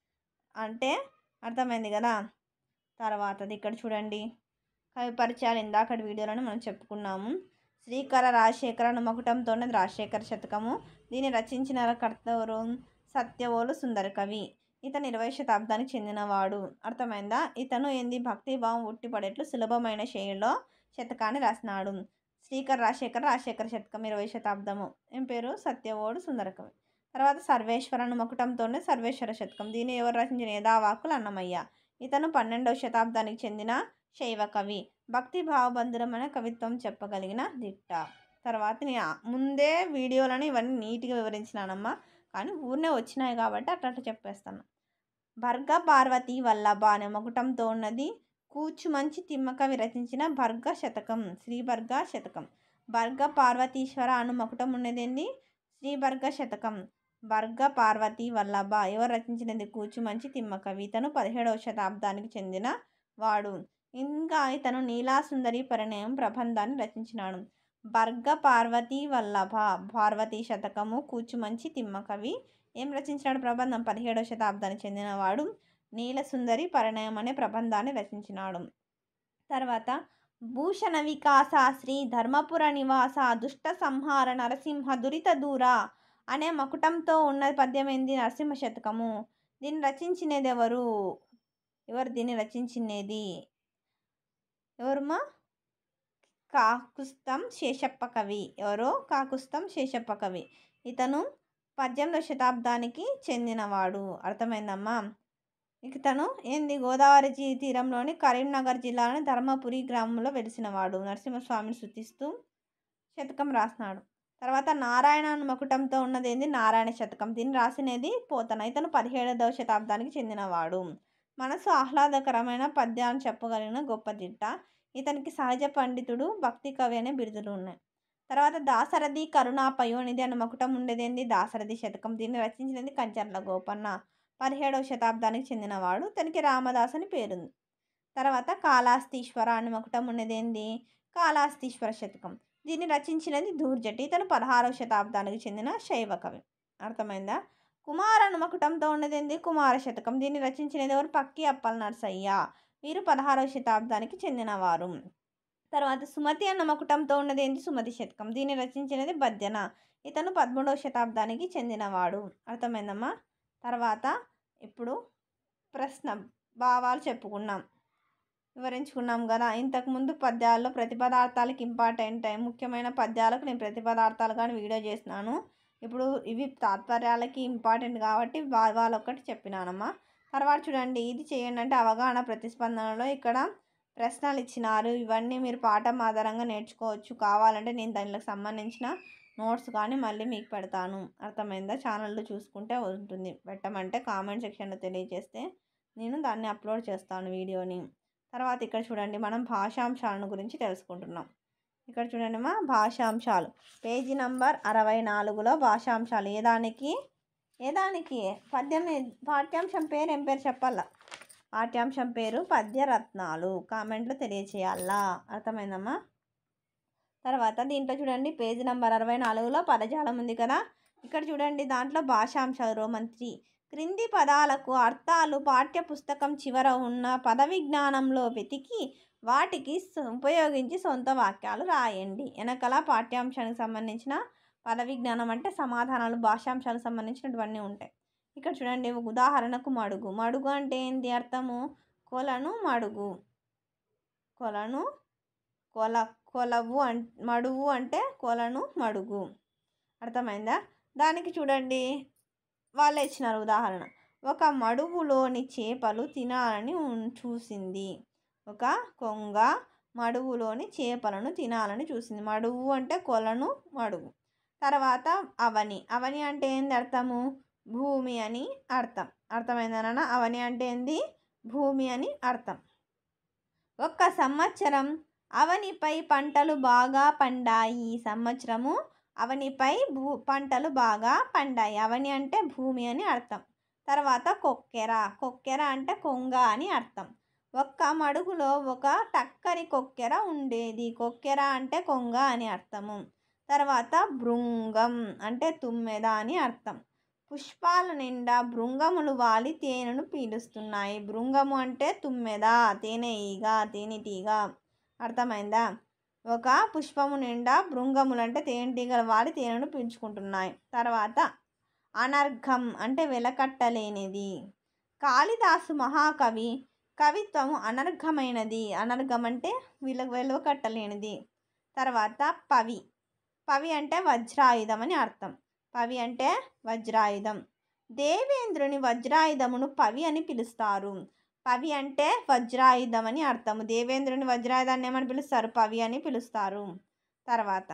అంటే అర్థమైంది కదా తర్వాతది ఇక్కడ చూడండి కవి పరిచయాలు ఇందాకటి వీడియోలోనే మనం చెప్పుకున్నాము శ్రీకర రాజశేఖర మకుటంతో రాజశేఖర శతకము దీన్ని రచించిన కర్తవరు సత్యవోలు సుందర కవి ఇతను ఇరవై శతాబ్దానికి చెందినవాడు అర్థమైందా ఇతను ఏంది భక్తి భావం ఉట్టిపడేట్లు సులభమైన శైలిలో శతకాన్ని రాసినాడు శ్రీకర్ రాజశేఖర్ రాజశేఖర శతకం ఇరవై శతాబ్దము ఏం పేరు సత్యవోడు సుందరకవి తర్వాత సర్వేశ్వరను మకుటంతోనే సర్వేశ్వర శతకం దీన్ని ఎవరు రచించిన యథావాకులు అన్నమయ్య ఇతను పన్నెండవ శతాబ్దానికి చెందిన శైవ కవి భక్తి భావబంధురమైన కవిత్వం చెప్పగలిగిన దిట్ట తర్వాత నేను ముందే వీడియోలను ఇవన్నీ నీట్గా వివరించినానమ్మా కానీ ఊరినే వచ్చినాయి కాబట్టి అట్లా అట్లా చెప్పేస్తాను భర్గ పార్వతి వల్లభ అనే మకుటంతో ఉన్నది కూచుమంచి తిమ్మకవి రచించిన భర్గ శతకం శ్రీ భర్గ శతకం భర్గ పార్వతీశ్వర అను మకుటం ఉన్నదేంది శ్రీ భర్గ శతకం భర్గ పార్వతి వల్లభ ఎవరు రచించినది కూచుమంచి తిమ్మకవి ఇతను పదిహేడవ శతాబ్దానికి చెందిన వాడు ఇంకా ఇతను నీలాసుందరి పరిణయం ప్రబంధాన్ని రచించినాడు భర్గ పార్వతి వల్లభ పార్వతీ శతకము కూచుమంచి తిమ్మకవి ఏం రచించినాడు ప్రబంధం పదిహేడవ శతాబ్దానికి చెందినవాడు నీలసుందరి పరిణయం అనే ప్రబంధాన్ని రచించినాడు తర్వాత భూషణ వికాస శ్రీ ధర్మపుర నివాస దుష్ట సంహార నరసింహ దురిత దూర అనే మకుటంతో ఉన్న పద్యం ఏంది నరసింహ శతకము దీన్ని రచించినది ఎవరు ఎవరు దీన్ని రచించినది ఎవరుమా కాకుస్తం శేషప్ప కవి ఎవరో కాకుస్తం శేషప్ప కవి ఇతను పద్దెనిమిదవ శతాబ్దానికి చెందినవాడు అర్థమైందమ్మా ఇతను ఏంది గోదావరి జీ తీరంలోని కరీంనగర్ జిల్లాలోని ధర్మపురి గ్రామంలో వెలిసినవాడు నరసింహస్వామిని శృతిస్తూ శతకం రాసినాడు తర్వాత నారాయణ మకుటంతో ఉన్నది ఏంది నారాయణ శతకం దీన్ని రాసినది పోతన ఇతను పదిహేడవ శతాబ్దానికి చెందినవాడు మనసు ఆహ్లాదకరమైన పద్యాలను చెప్పగలిగిన గొప్ప దిట్ట ఇతనికి సహజ పండితుడు భక్తి కవి అనే బిరుదులు ఉన్నాయి తర్వాత దాసరథి కరుణాపయోనిధి అనే మకుటం ఉండేదేంది దాసరథి శతకం దీన్ని రచించినది కంచర్ల గోపన్న పదిహేడవ శతాబ్దానికి చెందినవాడు తనకి రామదాస్ అని పేరుంది తర్వాత కాళాస్తీశ్వర అనే మకుటం ఉన్నదేంది కాళాస్తీశ్వర శతకం దీన్ని రచించినది దూర్జటి ఇతను పదహారవ శతాబ్దానికి చెందిన శైవ కవి అర్థమైందా కుమార మకుటంతో ఉన్నదేంది కుమార శతకం దీన్ని రచించినది ఎవరు పక్కి అప్పల నరసయ్య వీరు పదహారవ శతాబ్దానికి చెందినవారు తర్వాత సుమతి అన్న మకుటంతో ఉన్నది ఏంటి సుమతి శతకం దీన్ని రచించినది బద్యన ఇతను పదమూడవ శతాబ్దానికి చెందినవాడు అర్థమైందమ్మా తర్వాత ఇప్పుడు ప్రశ్న భావాలు చెప్పుకున్నాం వివరించుకున్నాం కదా ఇంతకుముందు పద్యాల్లో ప్రతిపదార్థాలకు ఇంపార్టెంట్ ముఖ్యమైన పద్యాలకు నేను ప్రతిపదార్థాలు కానీ వీడియో చేసినాను ఇప్పుడు ఇవి తాత్పర్యాలకి ఇంపార్టెంట్ కాబట్టి భావాలు ఒక్కటి చెప్పినానమ్మా తర్వాత చూడండి ఇది చేయండి అంటే అవగాహన ప్రతిస్పందనలో ఇక్కడ ప్రశ్నలు ఇచ్చినారు ఇవన్నీ మీరు పాఠం ఆధారంగా నేర్చుకోవచ్చు కావాలంటే నేను దానికి సంబంధించిన నోట్స్ కానీ మళ్ళీ మీకు పెడతాను అర్థమైందా ఛానల్లో చూసుకుంటే ఉంటుంది పెట్టమంటే కామెంట్ సెక్షన్లో తెలియజేస్తే నేను దాన్ని అప్లోడ్ చేస్తాను వీడియోని తర్వాత ఇక్కడ చూడండి మనం భాషాంశాలను గురించి తెలుసుకుంటున్నాం ఇక్కడ చూడండి మా భాషాంశాలు పేజీ నంబర్ అరవై నాలుగులో భాషాంశాలు ఏ దానికి ఏ దానికి పద్యం ఏ- పాఠ్యాంశం పేరు ఏం పేరు చెప్పాలా పాఠ్యాంశం పేరు పద్యరత్నాలు కామెంట్లో తెలియచేయాలా అర్థమైందమ్మా తర్వాత దీంట్లో చూడండి పేజీ నెంబర్ అరవై నాలుగులో పదజాలం ఉంది కదా ఇక్కడ చూడండి దాంట్లో భాషాంశాలు రోమంత్రి క్రింది పదాలకు అర్థాలు పాఠ్య పుస్తకం చివర ఉన్న పద విజ్ఞానంలో వెతికి వాటికి స- ఉపయోగించి సొంత వాక్యాలు రాయండి వెనకల పాఠ్యాంశానికి సంబంధించిన పద విజ్ఞానం అంటే సమాధానాలు భాషాంశాలకు సంబంధించినటువన్నీ ఉంటాయి ఇక్కడ చూడండి ఒక ఉదాహరణకు మడుగు మడుగు అంటే ఏంటి అర్థము కొలను మడుగు కొలను కొల కొలవు అం మడువు అంటే కొలను మడుగు అర్థమైందా దానికి చూడండి వాళ్ళే ఇచ్చినారు ఉదాహరణ ఒక మడువులోని చేపలు తినాలని ఉన్- చూసింది ఒక కొంగ మడువులోని చేపలను తినాలని చూసింది మడువు అంటే కొలను మడుగు తర్వాత అవని అవని అంటే ఏంది అర్థము భూమి అని అర్థం అర్థమైందన అవని అంటే ఏంది భూమి అని అర్థం ఒక్క సంవత్సరం అవనిపై పంటలు బాగా పండాయి ఈ సంవత్సరము అవనిపై భూ పంటలు బాగా పండాయి అవని అంటే భూమి అని అర్థం తర్వాత కొక్కెర కొక్కెర అంటే కొంగ అని అర్థం ఒక్క మడుగులో ఒక టక్కరి కొక్కెర ఉండేది కొక్కెర అంటే కొంగ అని అర్థము తర్వాత భృంగం అంటే తుమ్మెద అని అర్థం పుష్పాల నిండా భృంగములు వాలి తేనెను పీలుస్తున్నాయి భృంగము అంటే తుమ్మెద తేనె ఈగ తేనెటీగ అర్థమైందా ఒక పుష్పము నిండా భృంగములు అంటే తేనెటీగలు వాలి తేనెను పీల్చుకుంటున్నాయి తర్వాత అనర్ఘం అంటే వెలకట్టలేనిది కాళిదాసు మహాకవి కవిత్వము అనర్ఘమైనది అనర్ఘం అంటే విల వెలువకట్టలేనిది తర్వాత పవి పవి అంటే వజ్రాయుధం అని అర్థం పవి అంటే వజ్రాయుధం దేవేంద్రుని వజ్రాయుధమును పవి అని పిలుస్తారు పవి అంటే వజ్రాయుధం అని అర్థము దేవేంద్రుని వజ్రాయుధాన్ని ఏమని పిలుస్తారు పవి అని పిలుస్తారు తర్వాత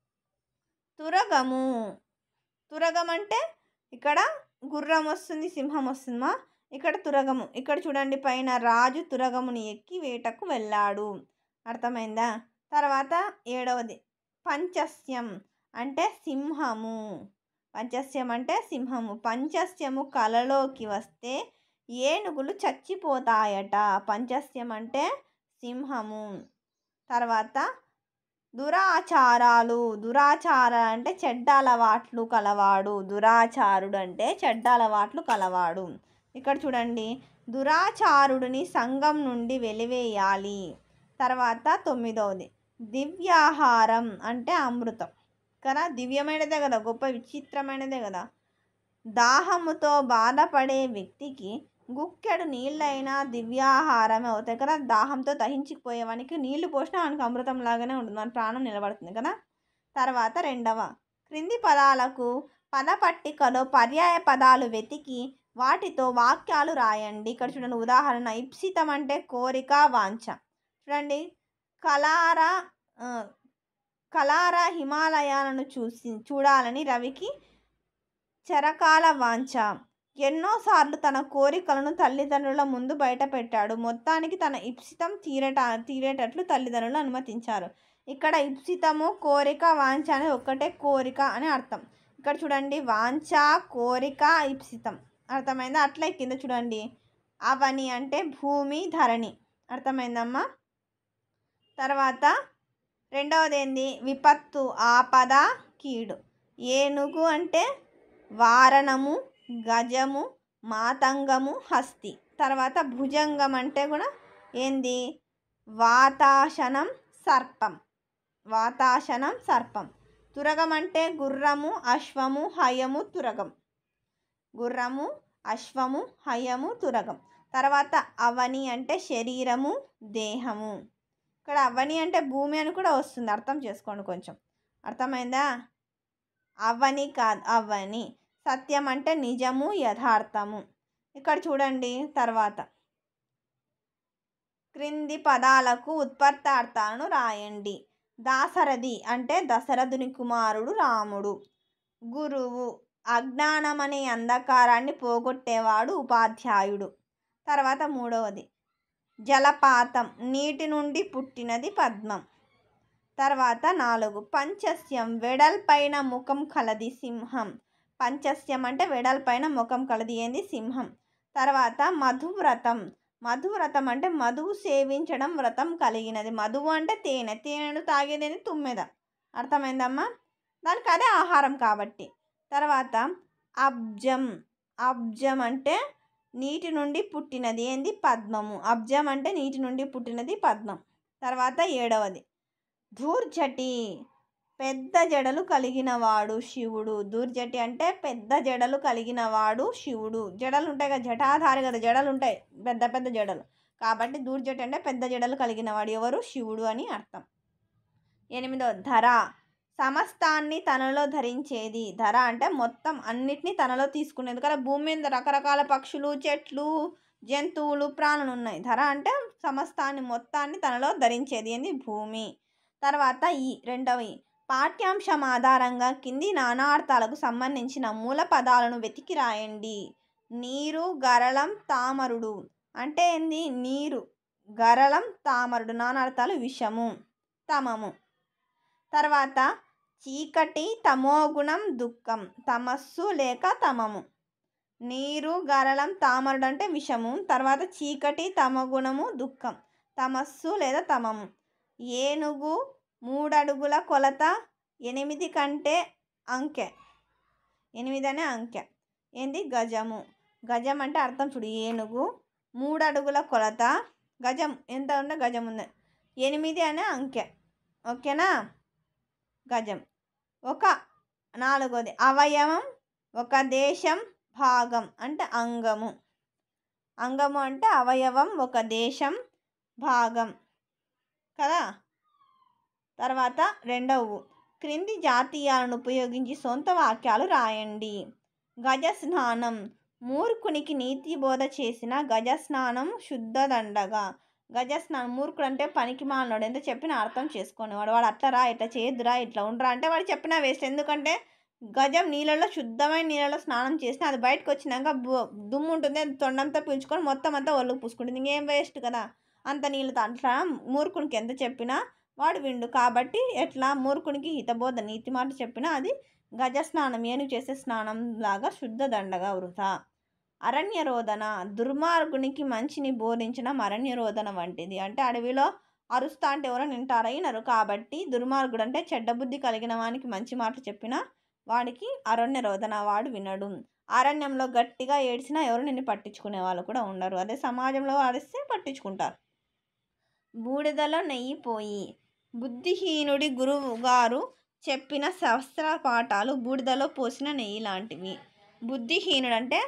తురగము తురగం అంటే ఇక్కడ గుర్రం వస్తుంది సింహం వస్తుందా ఇక్కడ తురగము ఇక్కడ చూడండి పైన రాజు తురగముని ఎక్కి వేటకు వెళ్ళాడు అర్థమైందా తర్వాత ఏడవది పంచస్యం అంటే సింహము పంచస్యం అంటే సింహము పంచస్యము కలలోకి వస్తే ఏనుగులు చచ్చిపోతాయట పంచస్యం అంటే సింహము తర్వాత దురాచారాలు దురాచారాలు అంటే చెడ్డ అలవాట్లు కలవాడు దురాచారుడు అంటే చెడ్డ అలవాట్లు కలవాడు ఇక్కడ చూడండి దురాచారుడిని సంఘం నుండి వెలివేయాలి తర్వాత తొమ్మిదవది దివ్యాహారం అంటే అమృతం కదా దివ్యమైనదే కదా గొప్ప విచిత్రమైనదే కదా దాహముతో బాధపడే వ్యక్తికి గుక్కెడు నీళ్ళైనా దివ్యాహారమే అవుతాయి కదా దాహంతో దహించిపోయేవానికి నీళ్లు పోసినా వానికి అమృతం లాగానే ఉంటుంది మన ప్రాణం నిలబడుతుంది కదా తర్వాత రెండవ క్రింది పదాలకు పద పట్టికలో పర్యాయ పదాలు వెతికి వాటితో వాక్యాలు రాయండి ఇక్కడ చూడండి ఉదాహరణ ఇప్సితం అంటే కోరిక వాంఛ చూడండి కలారా ఆ, కలారా హిమాలయాలను చూసి చూడాలని రవికి చరకాల వాంఛ ఎన్నోసార్లు తన కోరికలను తల్లిదండ్రుల ముందు బయట పెట్టాడు మొత్తానికి తన ఇప్సితం తీరట తీరేటట్లు తల్లిదండ్రులు అనుమతించారు ఇక్కడ ఇప్సితము కోరిక వాంఛ అనేది ఒక్కటే కోరిక అని అర్థం ఇక్కడ చూడండి వాంఛ కోరిక ఇప్సితం అర్థమైందా అట్లే కింద చూడండి అవని అంటే భూమి ధరణి అర్థమైందమ్మా తర్వాత రెండవది ఏంది విపత్తు ఆపద కీడు ఏనుగు అంటే వారణము గజము మాతంగము హస్తి తర్వాత భుజంగం అంటే కూడా ఏంది వాతాశనం సర్పం వాతాశనం సర్పం తురగం అంటే గుర్రము అశ్వము హయము తురగం గుర్రము అశ్వము హయము తురగం తర్వాత అవని అంటే శరీరము దేహము ఇక్కడ అవని అంటే భూమి అని కూడా వస్తుంది అర్థం చేసుకోండి కొంచెం అర్థమైందా అవని కాదు అవని సత్యం అంటే నిజము యథార్థము ఇక్కడ చూడండి తర్వాత క్రింది పదాలకు ఉత్పత్తార్థాలను రాయండి దాసరథి అంటే దశరథుని కుమారుడు రాముడు గురువు అజ్ఞానం అనే అంధకారాన్ని పోగొట్టేవాడు ఉపాధ్యాయుడు తర్వాత మూడవది జలపాతం నీటి నుండి పుట్టినది పద్మం తర్వాత నాలుగు పంచస్యం వెడల్పైన ముఖం కలది సింహం పంచస్యం అంటే వెడల్పైన ముఖం కలది ఏంది సింహం తర్వాత మధువ్రతం మధువ్రతం అంటే మధువు సేవించడం వ్రతం కలిగినది మధువు అంటే తేనె తేనెను తాగేదేని తుమ్మెద అర్థమైందమ్మా దానికి అదే ఆహారం కాబట్టి తర్వాత అబ్జం అబ్జం అంటే నీటి నుండి పుట్టినది ఏంది పద్మము అబ్జం అంటే నీటి నుండి పుట్టినది పద్మం తర్వాత ఏడవది ధూర్జటి పెద్ద జడలు కలిగిన వాడు శివుడు దూర్జటి అంటే పెద్ద జడలు కలిగిన వాడు శివుడు జడలు ఉంటాయి కదా జటాధారి కదా జడలు ఉంటాయి పెద్ద పెద్ద జడలు కాబట్టి దూర్జటి అంటే పెద్ద జడలు కలిగిన వాడు ఎవరు శివుడు అని అర్థం ఎనిమిదో ధర సమస్తాన్ని తనలో ధరించేది ధర అంటే మొత్తం అన్నిటినీ తనలో తీసుకునేది కదా భూమి మీద రకరకాల పక్షులు చెట్లు జంతువులు ప్రాణులు ఉన్నాయి ధర అంటే సమస్తాన్ని మొత్తాన్ని తనలో ధరించేది అని భూమి తర్వాత ఈ రెండవి పాఠ్యాంశం ఆధారంగా కింది నానార్థాలకు సంబంధించిన మూల పదాలను వెతికి రాయండి నీరు గరళం తామరుడు అంటే ఏంది నీరు గరళం తామరుడు నానార్థాలు విషము తమము తర్వాత చీకటి తమోగుణం దుఃఖం తమస్సు లేక తమము నీరు గరళం తామరుడు అంటే విషము తర్వాత చీకటి తమగుణము దుఃఖం తమస్సు లేదా తమము ఏనుగు మూడడుగుల కొలత ఎనిమిది కంటే అంకె ఎనిమిది అనే అంకె ఏంది గజము గజం అంటే అర్థం చూడు ఏనుగు మూడు అడుగుల కొలత గజం ఎంత ఉందో గజం ఉంది ఎనిమిది అనే అంకె ఓకేనా గజం ఒక నాలుగోది అవయవం ఒక దేశం భాగం అంటే అంగము అంగము అంటే అవయవం ఒక దేశం భాగం కదా తర్వాత రెండవ క్రింది జాతీయాలను ఉపయోగించి సొంత వాక్యాలు రాయండి గజ స్నానం మూర్ఖునికి నీతి బోధ చేసిన గజ స్నానం శుద్ధ దండగా గజ స్నానం మూర్ఖుడు అంటే పనికి మాలినోడు ఎంత చెప్పినా అర్థం చేసుకునేవాడు వాడు అట్లా రా ఇట్లా చేయొద్దురా ఇట్లా ఉండరా అంటే వాడు చెప్పినా వేస్ట్ ఎందుకంటే గజం నీళ్ళలో శుద్ధమైన నీళ్ళలో స్నానం చేసినా అది బయటకు వచ్చినాక బు- దుమ్ము ఉంటుంది అది తొండంతా పీల్చుకొని మొత్తం అంతా ఒళ్ళుకు పూసుకుంటుంది ఇంకేం వేస్ట్ కదా అంత నీళ్ళతో అట్లా మూర్ఖునికి ఎంత చెప్పినా వాడు విండు కాబట్టి ఎట్లా మూర్ఖునికి హితబోధ నీతి మాట చెప్పినా అది గజ స్నానం ఏనుగు చేసే స్నానం లాగా శుద్ధ దండగా వృధా అరణ్య రోదన దుర్మార్గునికి మంచిని బోధించడం అరణ్య రోదన వంటిది అంటే అడవిలో అరుస్తా అంటే ఎవరో వింటారా వినరు కాబట్టి దుర్మార్గుడు అంటే చెడ్డ బుద్ధి కలిగిన వానికి మంచి మాటలు చెప్పినా వాడికి అరణ్య రోదన వాడు వినడు అరణ్యంలో గట్టిగా ఏడ్చినా ఎవరు నిన్ను పట్టించుకునే వాళ్ళు కూడా ఉండరు అదే సమాజంలో ఆడిస్తే పట్టించుకుంటారు బూడిదలో నెయ్యి పోయి బుద్ధిహీనుడి గురువు గారు చెప్పిన శాస్త్ర పాఠాలు బూడిదలో పోసిన నెయ్యి లాంటివి బుద్ధిహీనుడు అంటే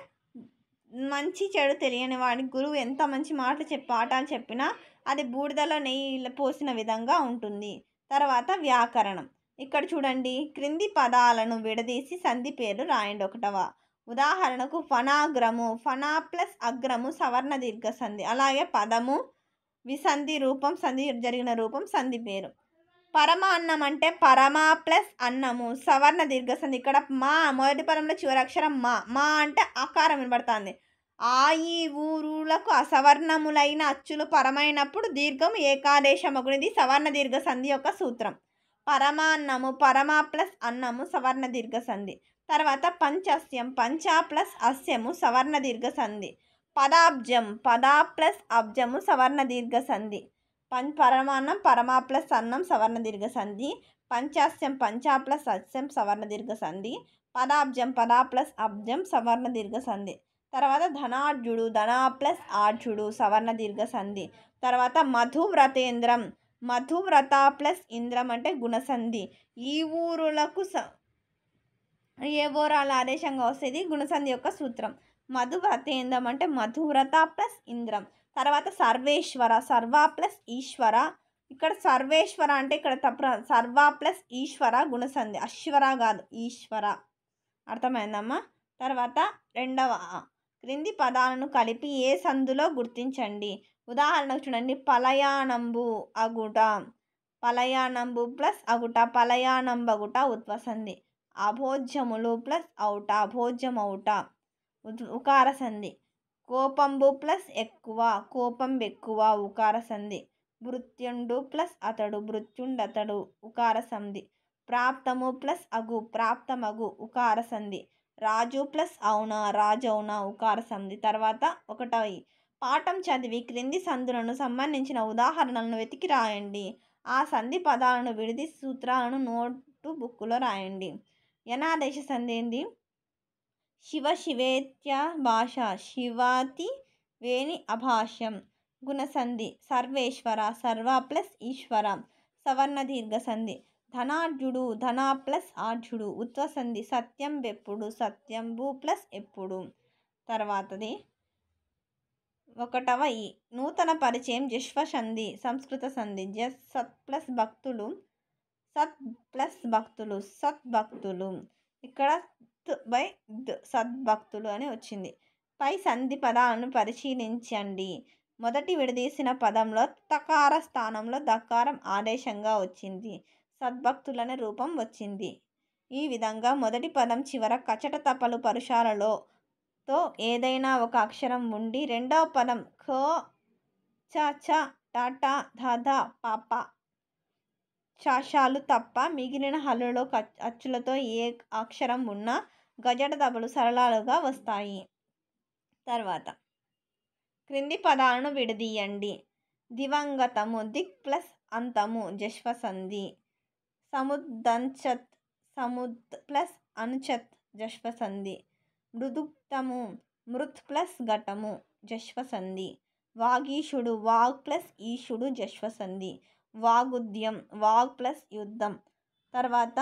మంచి చెడు తెలియని వాడికి గురువు ఎంత మంచి మాటలు చెప్పి పాఠాలు చెప్పినా అది బూడిదలో నెయ్యి పోసిన విధంగా ఉంటుంది తర్వాత వ్యాకరణం ఇక్కడ చూడండి క్రింది పదాలను విడదీసి సంధి పేర్లు రాయండి ఒకటవ ఉదాహరణకు ఫనాగ్రము ఫనా ప్లస్ అగ్రము సవర్ణ దీర్ఘ సంధి అలాగే పదము విసంధి రూపం సంధి జరిగిన రూపం సంధి పేరు పరమ అన్నం అంటే పరమా ప్లస్ అన్నము సవర్ణ దీర్ఘ సంధి ఇక్కడ మా మొదటి పదంలో చివరి అక్షరం మా మా అంటే ఆకారం వినబడుతుంది ఆ ఈ ఊరులకు అసవర్ణములైన అచ్చులు పరమైనప్పుడు దీర్ఘం ఏకాదేశమగునిది సవర్ణ దీర్ఘ సంధి యొక్క సూత్రం పరమాన్నము పరమా ప్లస్ అన్నము సవర్ణ దీర్ఘ సంధి తర్వాత పంచస్యం పంచా ప్లస్ అస్యము సవర్ణ దీర్ఘ సంధి పదాబ్జం పదా ప్లస్ అబ్జము సవర్ణ దీర్ఘ సంధి పం పరమాన్నం పరమా ప్లస్ అన్నం సవర్ణ దీర్ఘ సంధి పంచాస్యం పంచా ప్లస్ అస్యం సవర్ణ దీర్ఘ సంధి పదాబ్జం పదా ప్లస్ అబ్జం సవర్ణ దీర్ఘ సంధి తర్వాత ధనార్జుడు ధనా ప్లస్ ఆర్జుడు సవర్ణ దీర్ఘ సంధి తర్వాత మధువ్రతేంద్రం మధువ్రత ప్లస్ ఇంద్రం అంటే గుణసంధి ఈ ఊరులకు స ఏ ఓరాల ఆదేశంగా వస్తుంది గుణసంధి యొక్క సూత్రం మధువ్రతేంద్రం అంటే మధువ్రత ప్లస్ ఇంద్రం తర్వాత సర్వేశ్వర సర్వ ప్లస్ ఈశ్వర ఇక్కడ సర్వేశ్వర అంటే ఇక్కడ తప్ప సర్వ ప్లస్ ఈశ్వర గుణసంధి అశ్వర కాదు ఈశ్వర అర్థమైందమ్మా తర్వాత రెండవ క్రింది పదాలను కలిపి ఏ సందులో గుర్తించండి ఉదాహరణకు చూడండి పలయానంబు అగుట పలయానంబు ప్లస్ అగుట పలయానంబగుట ఉత్వసంధి అభోజ్యములు ప్లస్ అవుట అభోజ్యం అవుట ఉద్- ఉకార సంధి కోపంబు ప్లస్ ఎక్కువ కోపం ఎక్కువ ఉకార సంధి భృత్యుండు ప్లస్ అతడు భృత్యుండతడు ఉకార సంధి ప్రాప్తము ప్లస్ అగు ప్రాప్తమగు ఉకార సంధి రాజు ప్లస్ అవున రాజౌన ఉకార సంధి తర్వాత ఒకటవి పాఠం చదివి క్రింది సంధులను సంబంధించిన ఉదాహరణలను వెతికి రాయండి ఆ సంధి పదాలను విడిది సూత్రాలను నోటు బుక్కులో రాయండి యనాదేశ సంధి ఏంది శివ శివేత్య భాష శివాతి వేణి అభాష్యం గుణసంధి సర్వేశ్వర సర్వ ప్లస్ ఈశ్వర సవర్ణ దీర్ఘ సంధి ధనాఢ్యుడు ధన ప్లస్ ఆఢ్యుడు ఉత్వసంధి సత్యం బెప్పుడు సత్యంబు ప్లస్ ఎప్పుడు తర్వాతది ఒకటవ ఈ నూతన పరిచయం జశ్వ సంధి సంస్కృత సంధి జస్ సత్ ప్లస్ భక్తులు సత్ ప్లస్ భక్తులు సత్ భక్తులు ఇక్కడ త్ బై ద్ సద్భక్తులు అని వచ్చింది పై సంధి పదాలను పరిశీలించండి మొదటి విడదీసిన పదంలో తకార స్థానంలో దకారం ఆదేశంగా వచ్చింది సద్భక్తులనే రూపం వచ్చింది ఈ విధంగా మొదటి పదం చివర కచట తపలు పరుషాలలో తో ఏదైనా ఒక అక్షరం ఉండి రెండవ పదం ఖ చ చ టాటా ధ పాప శాషాలు తప్ప మిగిలిన హల్లులో క- అచ్చులతో ఏ అక్షరం ఉన్నా గజట దబలు సరళాలుగా వస్తాయి తర్వాత క్రింది పదాలను విడదీయండి దివంగతము దిక్ ప్లస్ అంతము జశ్వసంధి సముద్దంచత్ సముద్ ప్లస్ అనుచత్ జశ్వసంధి మృదుక్తము మృత్ ప్లస్ ఘటము జశ్వసంధి వాగీషుడు వాగ్ ప్లస్ ఈషుడు జశ్వసంధి వాగుద్యం వాగ్ ప్లస్ యుద్ధం తర్వాత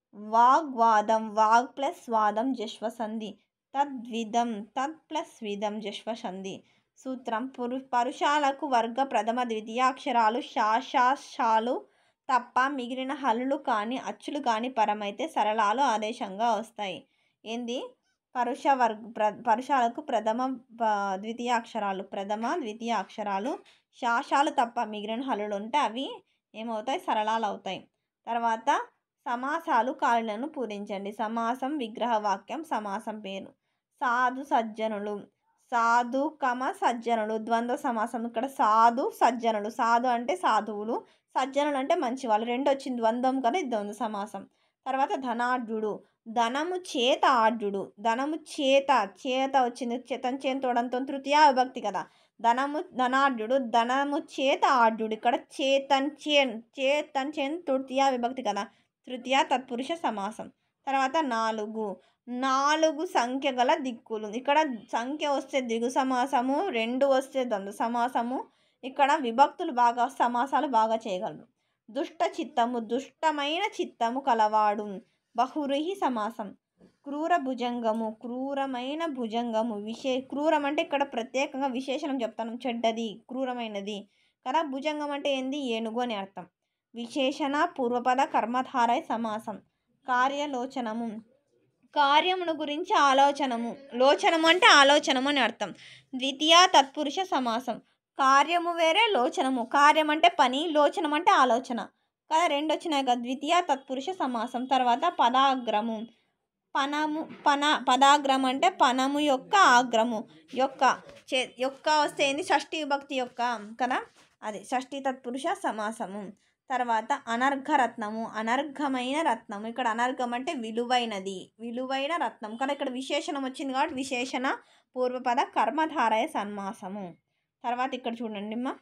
వాగ్వాదం వాగ్ ప్లస్ వాదం జశ్వసంధి తద్విధం తద్ ప్లస్ విధం జశ్వసంధి సూత్రం పురు పరుషాలకు వర్గ ప్రథమ ద్వితీయాక్షరాలు శాషాషాలు తప్ప మిగిలిన హల్లులు కానీ అచ్చులు కానీ పరమైతే సరళాలు ఆదేశంగా వస్తాయి ఏంది పరుష వర్గ ప్ర పరుషాలకు ప్రథమ ప- ద్వితీయ అక్షరాలు ప్రథమ ద్వితీయ అక్షరాలు శాషాలు తప్ప మిగిలిన హల్లులు ఉంటే అవి ఏమవుతాయి సరళాలు అవుతాయి తర్వాత సమాసాలు ఖాళీలను పూరించండి సమాసం విగ్రహ వాక్యం సమాసం పేరు సాధు సజ్జనులు సాధు కమ సజ్జనులు ద్వంద్వ సమాసం ఇక్కడ సాధు సజ్జనులు సాధు అంటే సాధువులు సజ్జనులు అంటే మంచివాళ్ళు రెండు వచ్చింది ద్వంద్వం కదా ఇది ద్వంద్వ సమాసం తర్వాత ధనాఢ్యుడు ధనము చేత ఆఢ్యుడు ధనము చేత చేత వచ్చింది చేతం చేతోడంతో తృతీయ విభక్తి కదా ధనము ధనాఢ్యుడు ధనము చేత ఆఢ్యుడు ఇక్కడ చేతన్ చేన్ చేతన్ చేన్ తృతీయ విభక్తి కదా తృతీయ తత్పురుష సమాసం తర్వాత నాలుగు నాలుగు సంఖ్య గల దిక్కులు ఇక్కడ సంఖ్య వస్తే దిగు సమాసము రెండు వస్తే ద్వంద్వ సమాసము ఇక్కడ విభక్తులు బాగా సమాసాలు బాగా చేయగలరు దుష్ట చిత్తము దుష్టమైన చిత్తము కలవాడు బహురిహి సమాసం క్రూర భుజంగము క్రూరమైన భుజంగము విశే క్రూరం అంటే ఇక్కడ ప్రత్యేకంగా విశేషణం చెప్తాను చెడ్డది క్రూరమైనది కదా భుజంగం అంటే ఏంది ఏనుగు అని అర్థం విశేషణ పూర్వపద కర్మధారయ సమాసం కార్యలోచనము కార్యమును గురించి ఆలోచనము లోచనము అంటే ఆలోచనము అని అర్థం ద్వితీయ తత్పురుష సమాసం కార్యము వేరే లోచనము కార్యం అంటే పని లోచనం అంటే ఆలోచన కదా రెండు వచ్చినాయి కదా ద్వితీయ తత్పురుష సమాసం తర్వాత పదాగ్రము పనము పన పదాగ్రము అంటే పనము యొక్క ఆగ్రము యొక్క చే యొక్క వస్తే ఏంది షష్ఠీ విభక్తి యొక్క కదా అది షష్ఠీ తత్పురుష సమాసము తర్వాత అనర్ఘ రత్నము అనర్ఘమైన రత్నము ఇక్కడ అనర్ఘం అంటే విలువైనది విలువైన రత్నం కానీ ఇక్కడ విశేషణం వచ్చింది కాబట్టి విశేషణ పూర్వపద కర్మధారయ సన్మాసము తర్వాత ఇక్కడ చూడండి అమ్మా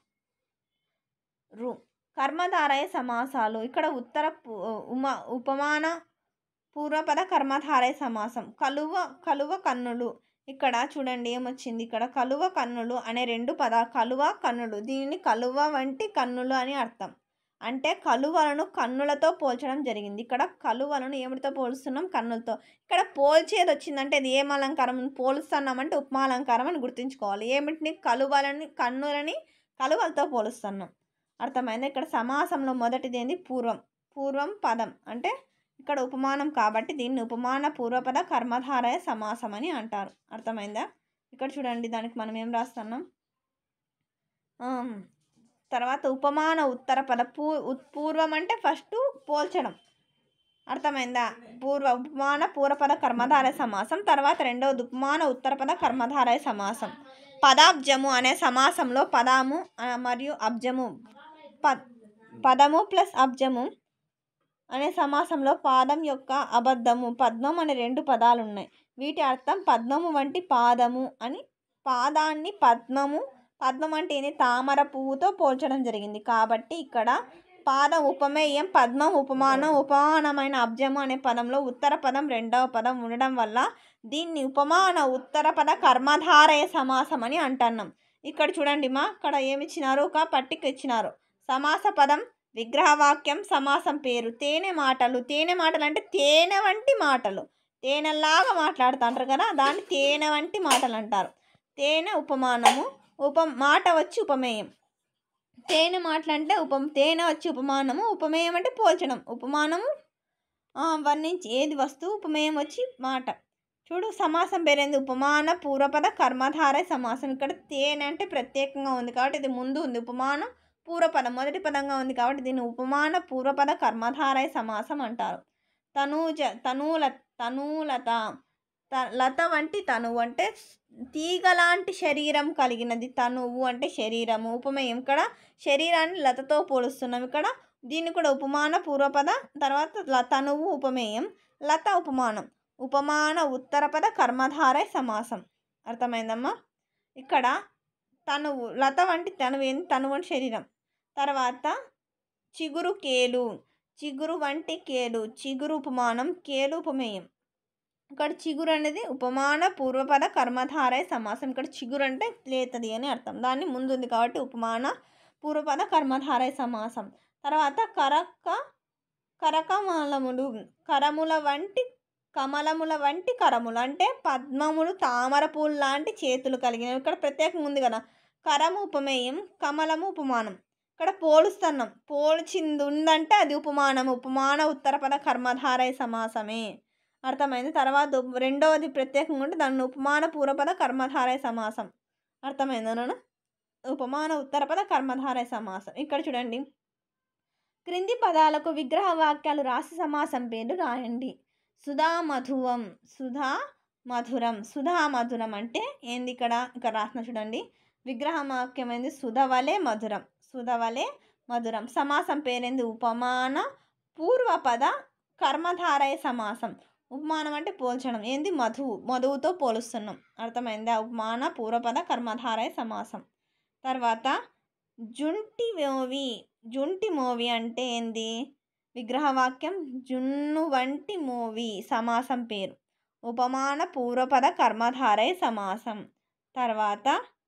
రు కర్మధారయ సమాసాలు ఇక్కడ ఉత్తర పు- ఉమ ఉపమాన పూర్వపద కర్మధారయ సమాసం కలువ కలువ కన్నులు ఇక్కడ చూడండి ఏమొచ్చింది ఇక్కడ కలువ కన్నులు అనే రెండు పద కలువ కన్నులు దీనిని కలువ వంటి కన్నులు అని అర్థం అంటే కలువలను కన్నులతో పోల్చడం జరిగింది ఇక్కడ కలువలను ఏమిటితో పోలుస్తున్నాం కన్నులతో ఇక్కడ పోల్చేది వచ్చిందంటే ఇది ఏం అలంకారం పోలుస్తున్నామంటే ఉపమాలంకారం అని గుర్తుంచుకోవాలి ఏమిటిని కలువలని కన్నులని కలువలతో పోలుస్తున్నాం అర్థమైంది ఇక్కడ సమాసంలో మొదటిది ఏంది పూర్వం పూర్వం పదం అంటే ఇక్కడ ఉపమానం కాబట్టి దీన్ని ఉపమాన పూర్వపద కర్మధారయ సమాసం అని అంటారు అర్థమైందా ఇక్కడ చూడండి దానికి మనం ఏం రాస్తున్నాం ఆమ్, తర్వాత ఉపమాన ఉత్తర పద పూ ఉత్- పూర్వం అంటే ఫస్ట్ పోల్చడం అర్థమైందా పూర్వ ఉపమాన పూర్వపద కర్మధారయ సమాసం తర్వాత రెండవది ఉపమాన ఉత్తరపద కర్మధారయ సమాసం పదాబ్జము అనే సమాసంలో పదము ఆ, మరియు అబ్జము ప పదము ప్లస్ అబ్జము అనే సమాసంలో పాదం యొక్క అబద్ధము పద్మం అనే రెండు పదాలు ఉన్నాయి వీటి అర్థం పద్మము వంటి పాదము అని పాదాన్ని పద్మము పద్మం అంటే ఏంది తామర పువ్వుతో పోల్చడం జరిగింది కాబట్టి ఇక్కడ పాదం ఉపమేయం పద్మం ఉపమానం ఉపమానమైన అబ్జము అనే పదంలో ఉత్తర పదం రెండవ పదం ఉండడం వల్ల దీన్ని ఉపమాన ఉత్తర పద కర్మధారయ సమాసం అని అంటున్నాం ఇక్కడ చూడండి మా ఇక్కడ ఏమి ఇచ్చినారు ఒక పట్టిక ఇచ్చినారు సమాస పదం విగ్రహవాక్యం సమాసం పేరు తేనె మాటలు తేనె మాటలు అంటే తేనె వంటి మాటలు తేనెలాగా మాట్లాడుతుంటారు కదా దాన్ని తేనె వంటి మాటలు అంటారు తేనె ఉపమానము ఉప మాట వచ్చి ఉపమేయం తేనె మాటలు అంటే ఉపం తేనె వచ్చి ఉపమానము ఉపమేయం అంటే పోల్చడం ఉపమానము ఆ, వర్ణించి ఏది వస్తువు ఉపమేయం వచ్చి మాట చూడు సమాసం పేరేంది ఉపమాన పూర్వపద కర్మధారయ సమాసం ఇక్కడ తేనె అంటే ప్రత్యేకంగా ఉంది కాబట్టి ఇది ముందు ఉంది ఉపమానం పూర్వపదం మొదటి పదంగా ఉంది కాబట్టి దీన్ని ఉపమాన పూర్వపద కర్మధారయ సమాసం అంటారు తనూజ తనూల తనూలత త లత వంటి తనువు అంటే తీగ లాంటి శరీరం కలిగినది తనువు అంటే శరీరము ఉపమేయం ఇక్కడ శరీరాన్ని లతతో పోలుస్తున్నాం ఇక్కడ దీన్ని కూడా ఉపమాన పూర్వపద తర్వాత ల- తనువు ఉపమేయం లత ఉపమానం ఉపమాన ఉత్తరపద కర్మధారయ సమాసం అర్థమైందమ్మా ఇక్కడ తనువు లత వంటి తనువు ఏంది తనువు అంటే శరీరం తర్వాత చిగురు కేలు చిగురు వంటి కేలు చిగురు ఉపమానం కేలు ఉపమేయం ఇక్కడ చిగురు అనేది ఉపమాన పూర్వపద కర్మధారయ సమాసం ఇక్కడ చిగురు అంటే లేతది అని అర్థం దాన్ని ముందు ఉంది కాబట్టి ఉపమాన పూర్వపద కర్మధారయ సమాసం తర్వాత కరక కరకమలములు కరముల వంటి కమలముల వంటి కరములు అంటే పద్మములు తామర పూలు లాంటి చేతులు కలిగినవి ఇక్కడ ప్రత్యేకంగా ఉంది కదా కరము ఉపమేయం కమలము ఉపమానం ఇక్కడ పోలుస్తున్నాం పోల్చింది ఉందంటే అది ఉపమానం ఉపమాన ఉత్తరపద కర్మధారయ సమాసమే అర్థమైంది తర్వాత ఉప్- రెండవది ప్రత్యేకంగా ఉంటే దాన్ని ఉపమాన పూర్వపద కర్మధారయ సమాసం అర్థమైందా నాన్న ఉపమాన ఉత్తరపద కర్మధారయ సమాసం ఇక్కడ చూడండి క్రింది పదాలకు విగ్రహ వాక్యాలు రాసి సమాసం పేర్లు రాయండి సుధా మధువం సుధా మధురం సుధా మధురం అంటే ఏంది ఇక్కడ ఇక్కడ రాసిన చూడండి విగ్రహ వాక్యం ఏంది సుధవలే మధురం సుధవలే మధురం సమాసం పేరేంది ఉపమాన పూర్వపద కర్మధారయ సమాసం ఉపమానం అంటే పోల్చడం ఏంది మధువు మధువుతో పోలుస్తున్నాం అర్థమైందా ఉపమాన పూర్వపద కర్మధారయ సమాసం తర్వాత జుంటి మోవి జుంటి మోవి అంటే ఏంది విగ్రహవాక్యం జున్ను వంటి మోవి సమాసం పేరు ఉపమాన పూర్వపద కర్మధారయ సమాసం తర్వాత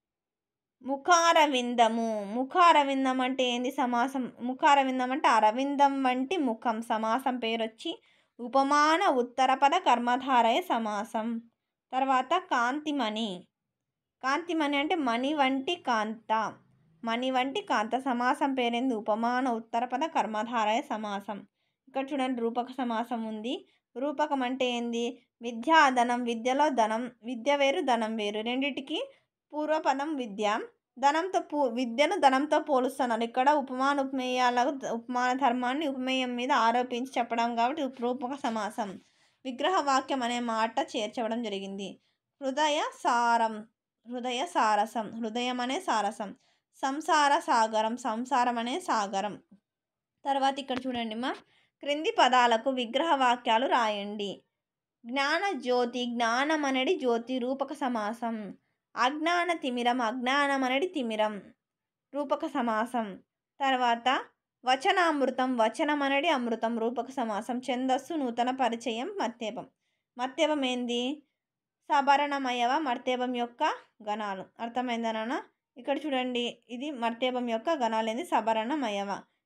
ముఖారవిందము ముఖారవిందం అంటే ఏంది సమాసం ముఖారవిందం అంటే అరవిందం వంటి ముఖం సమాసం పేరు వచ్చి ఉపమాన ఉత్తరపద కర్మధారయ సమాసం తర్వాత కాంతిమణి కాంతిమణి అంటే మణి వంటి కాంత మణి వంటి కాంత సమాసం పేరేంది ఉపమాన ఉత్తరపద కర్మధారయ సమాసం ఇక్కడ చూడండి రూపక సమాసం ఉంది రూపకం అంటే ఏంది విద్యా ధనం విద్యలో ధనం విద్య వేరు ధనం వేరు రెండిటికి పూర్వపదం విద్య ధనంతో పూ విద్యను ధనంతో పోలుస్తున్నారు ఇక్కడ ఉపమాన ఉపమేయాలకు ఉపమాన ధర్మాన్ని ఉపమేయం మీద ఆరోపించి చెప్పడం కాబట్టి రూపక సమాసం విగ్రహ వాక్యం అనే మాట చేర్చడం జరిగింది హృదయ సారం హృదయ సారసం హృదయం అనే సారసం సంసార సాగరం సంసారం అనే సాగరం తర్వాత ఇక్కడ చూడండి మా క్రింది పదాలకు విగ్రహ వాక్యాలు రాయండి జ్ఞాన జ్యోతి జ్ఞానం అనేది జ్యోతి రూపక సమాసం అజ్ఞాన తిమిరం అజ్ఞానం అనేది తిమిరం రూపక సమాసం తర్వాత వచనామృతం వచనం అనేది అమృతం రూపక సమాసం ఛందస్సు నూతన పరిచయం మత్తేపం మత్తేపం ఏంది సభరణమయవ మర్తేపం యొక్క గణాలు అర్థమైందా నాన్న ఇక్కడ చూడండి ఇది మర్తేపం యొక్క గణాలు ఏంది సభరణమయవ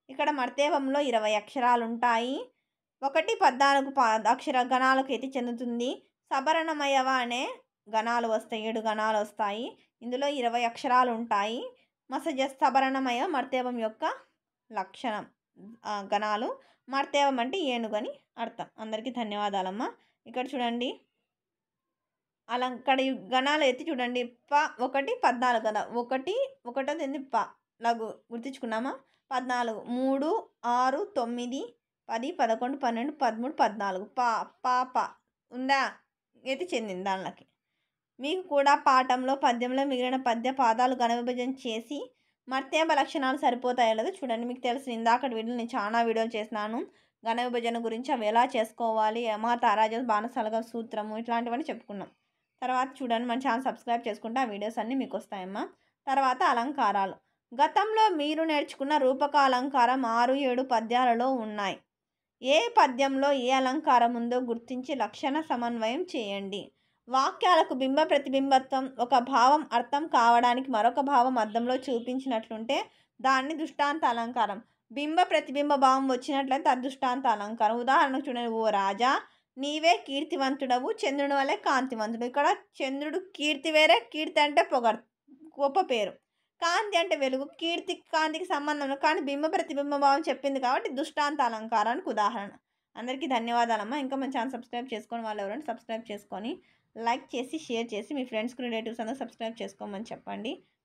ఇక్కడ మర్తేవంలో ఇరవై అక్షరాలు ఉంటాయి ఒకటి పద్నాలుగు పా అక్షర గణాలకు ఎత్తి చెందుతుంది సబరణమయవ అనే గణాలు వస్తాయి ఏడు గణాలు వస్తాయి ఇందులో ఇరవై అక్షరాలు ఉంటాయి మసజ సబరణమయ మర్తేవం యొక్క లక్షణం ఆ, గణాలు మర్తేవం అంటే ఏనుగని అర్థం అందరికీ ధన్యవాదాలమ్మా ఇక్కడ చూడండి అలా ఇక్కడ ఈ గణాలు ఎత్తి చూడండి ప ఒకటి పద్నాలుగు కదా ఒకటి ఒకటోది ఏంది ప లఘు గుర్తించుకున్నామా పద్నాలుగు మూడు ఆరు తొమ్మిది పది పదకొండు పన్నెండు పదమూడు పద్నాలుగు పా పా ప ఉందా ఎత్తి చెందింది దానిలోకి మీకు కూడా పాఠంలో పద్యంలో మిగిలిన పద్య పాదాలు ఘన విభజన చేసి మర్తేబ లక్షణాలు సరిపోతాయో లేదో చూడండి మీకు తెలుసు ఇందాక వీడియోలు నేను చాలా వీడియోలు చేసినాను ఘన విభజన గురించి అవి ఎలా చేసుకోవాలి యమా తారాజ బాణసలగ సూత్రము ఇట్లాంటివన్నీ చెప్పుకున్నాం తర్వాత చూడండి మన ఛానల్ సబ్స్క్రైబ్ చేసుకుంటే ఆ వీడియోస్ అన్నీ మీకు వస్తాయమ్మా తర్వాత అలంకారాలు గతంలో మీరు నేర్చుకున్న రూపక అలంకారం ఆరు ఏడు పద్యాలలో ఉన్నాయి ఏ పద్యంలో ఏ అలంకారం ఉందో గుర్తించి లక్షణ సమన్వయం చేయండి వాక్యాలకు బింబ ప్రతిబింబత్వం ఒక భావం అర్థం కావడానికి మరొక భావం అర్థంలో చూపించినట్లుంటే దాన్ని దృష్టాంత అలంకారం బింబ ప్రతిబింబ భావం వచ్చినట్లయితే అది దృష్టాంత అలంకారం ఉదాహరణకు చూడండి ఓ రాజా నీవే కీర్తివంతుడవు చంద్రుని వల్లే కాంతివంతుడు ఇక్కడ చంద్రుడు కీర్తి వేరే కీర్తి అంటే పొగర్ గొప్ప పేరు కాంతి అంటే వెలుగు కీర్తి కాంతికి సంబంధం లేదు. కానీ బింబ ప్రతిబింబ భావం చెప్పింది కాబట్టి దృష్టాంత అలంకారానికి ఉదాహరణ అందరికీ ధన్యవాదాలమ్మా ఇంకా మన ఛానల్ సబ్స్క్రైబ్ చేసుకొని వాళ్ళు ఎవరైనా సబ్స్క్రైబ్ చేసుకొని లైక్ చేసి షేర్ చేసి మీ ఫ్రెండ్స్కి రిలేటివ్స్ అందరూ సబ్స్క్రైబ్ చేసుకోమని చెప్పండి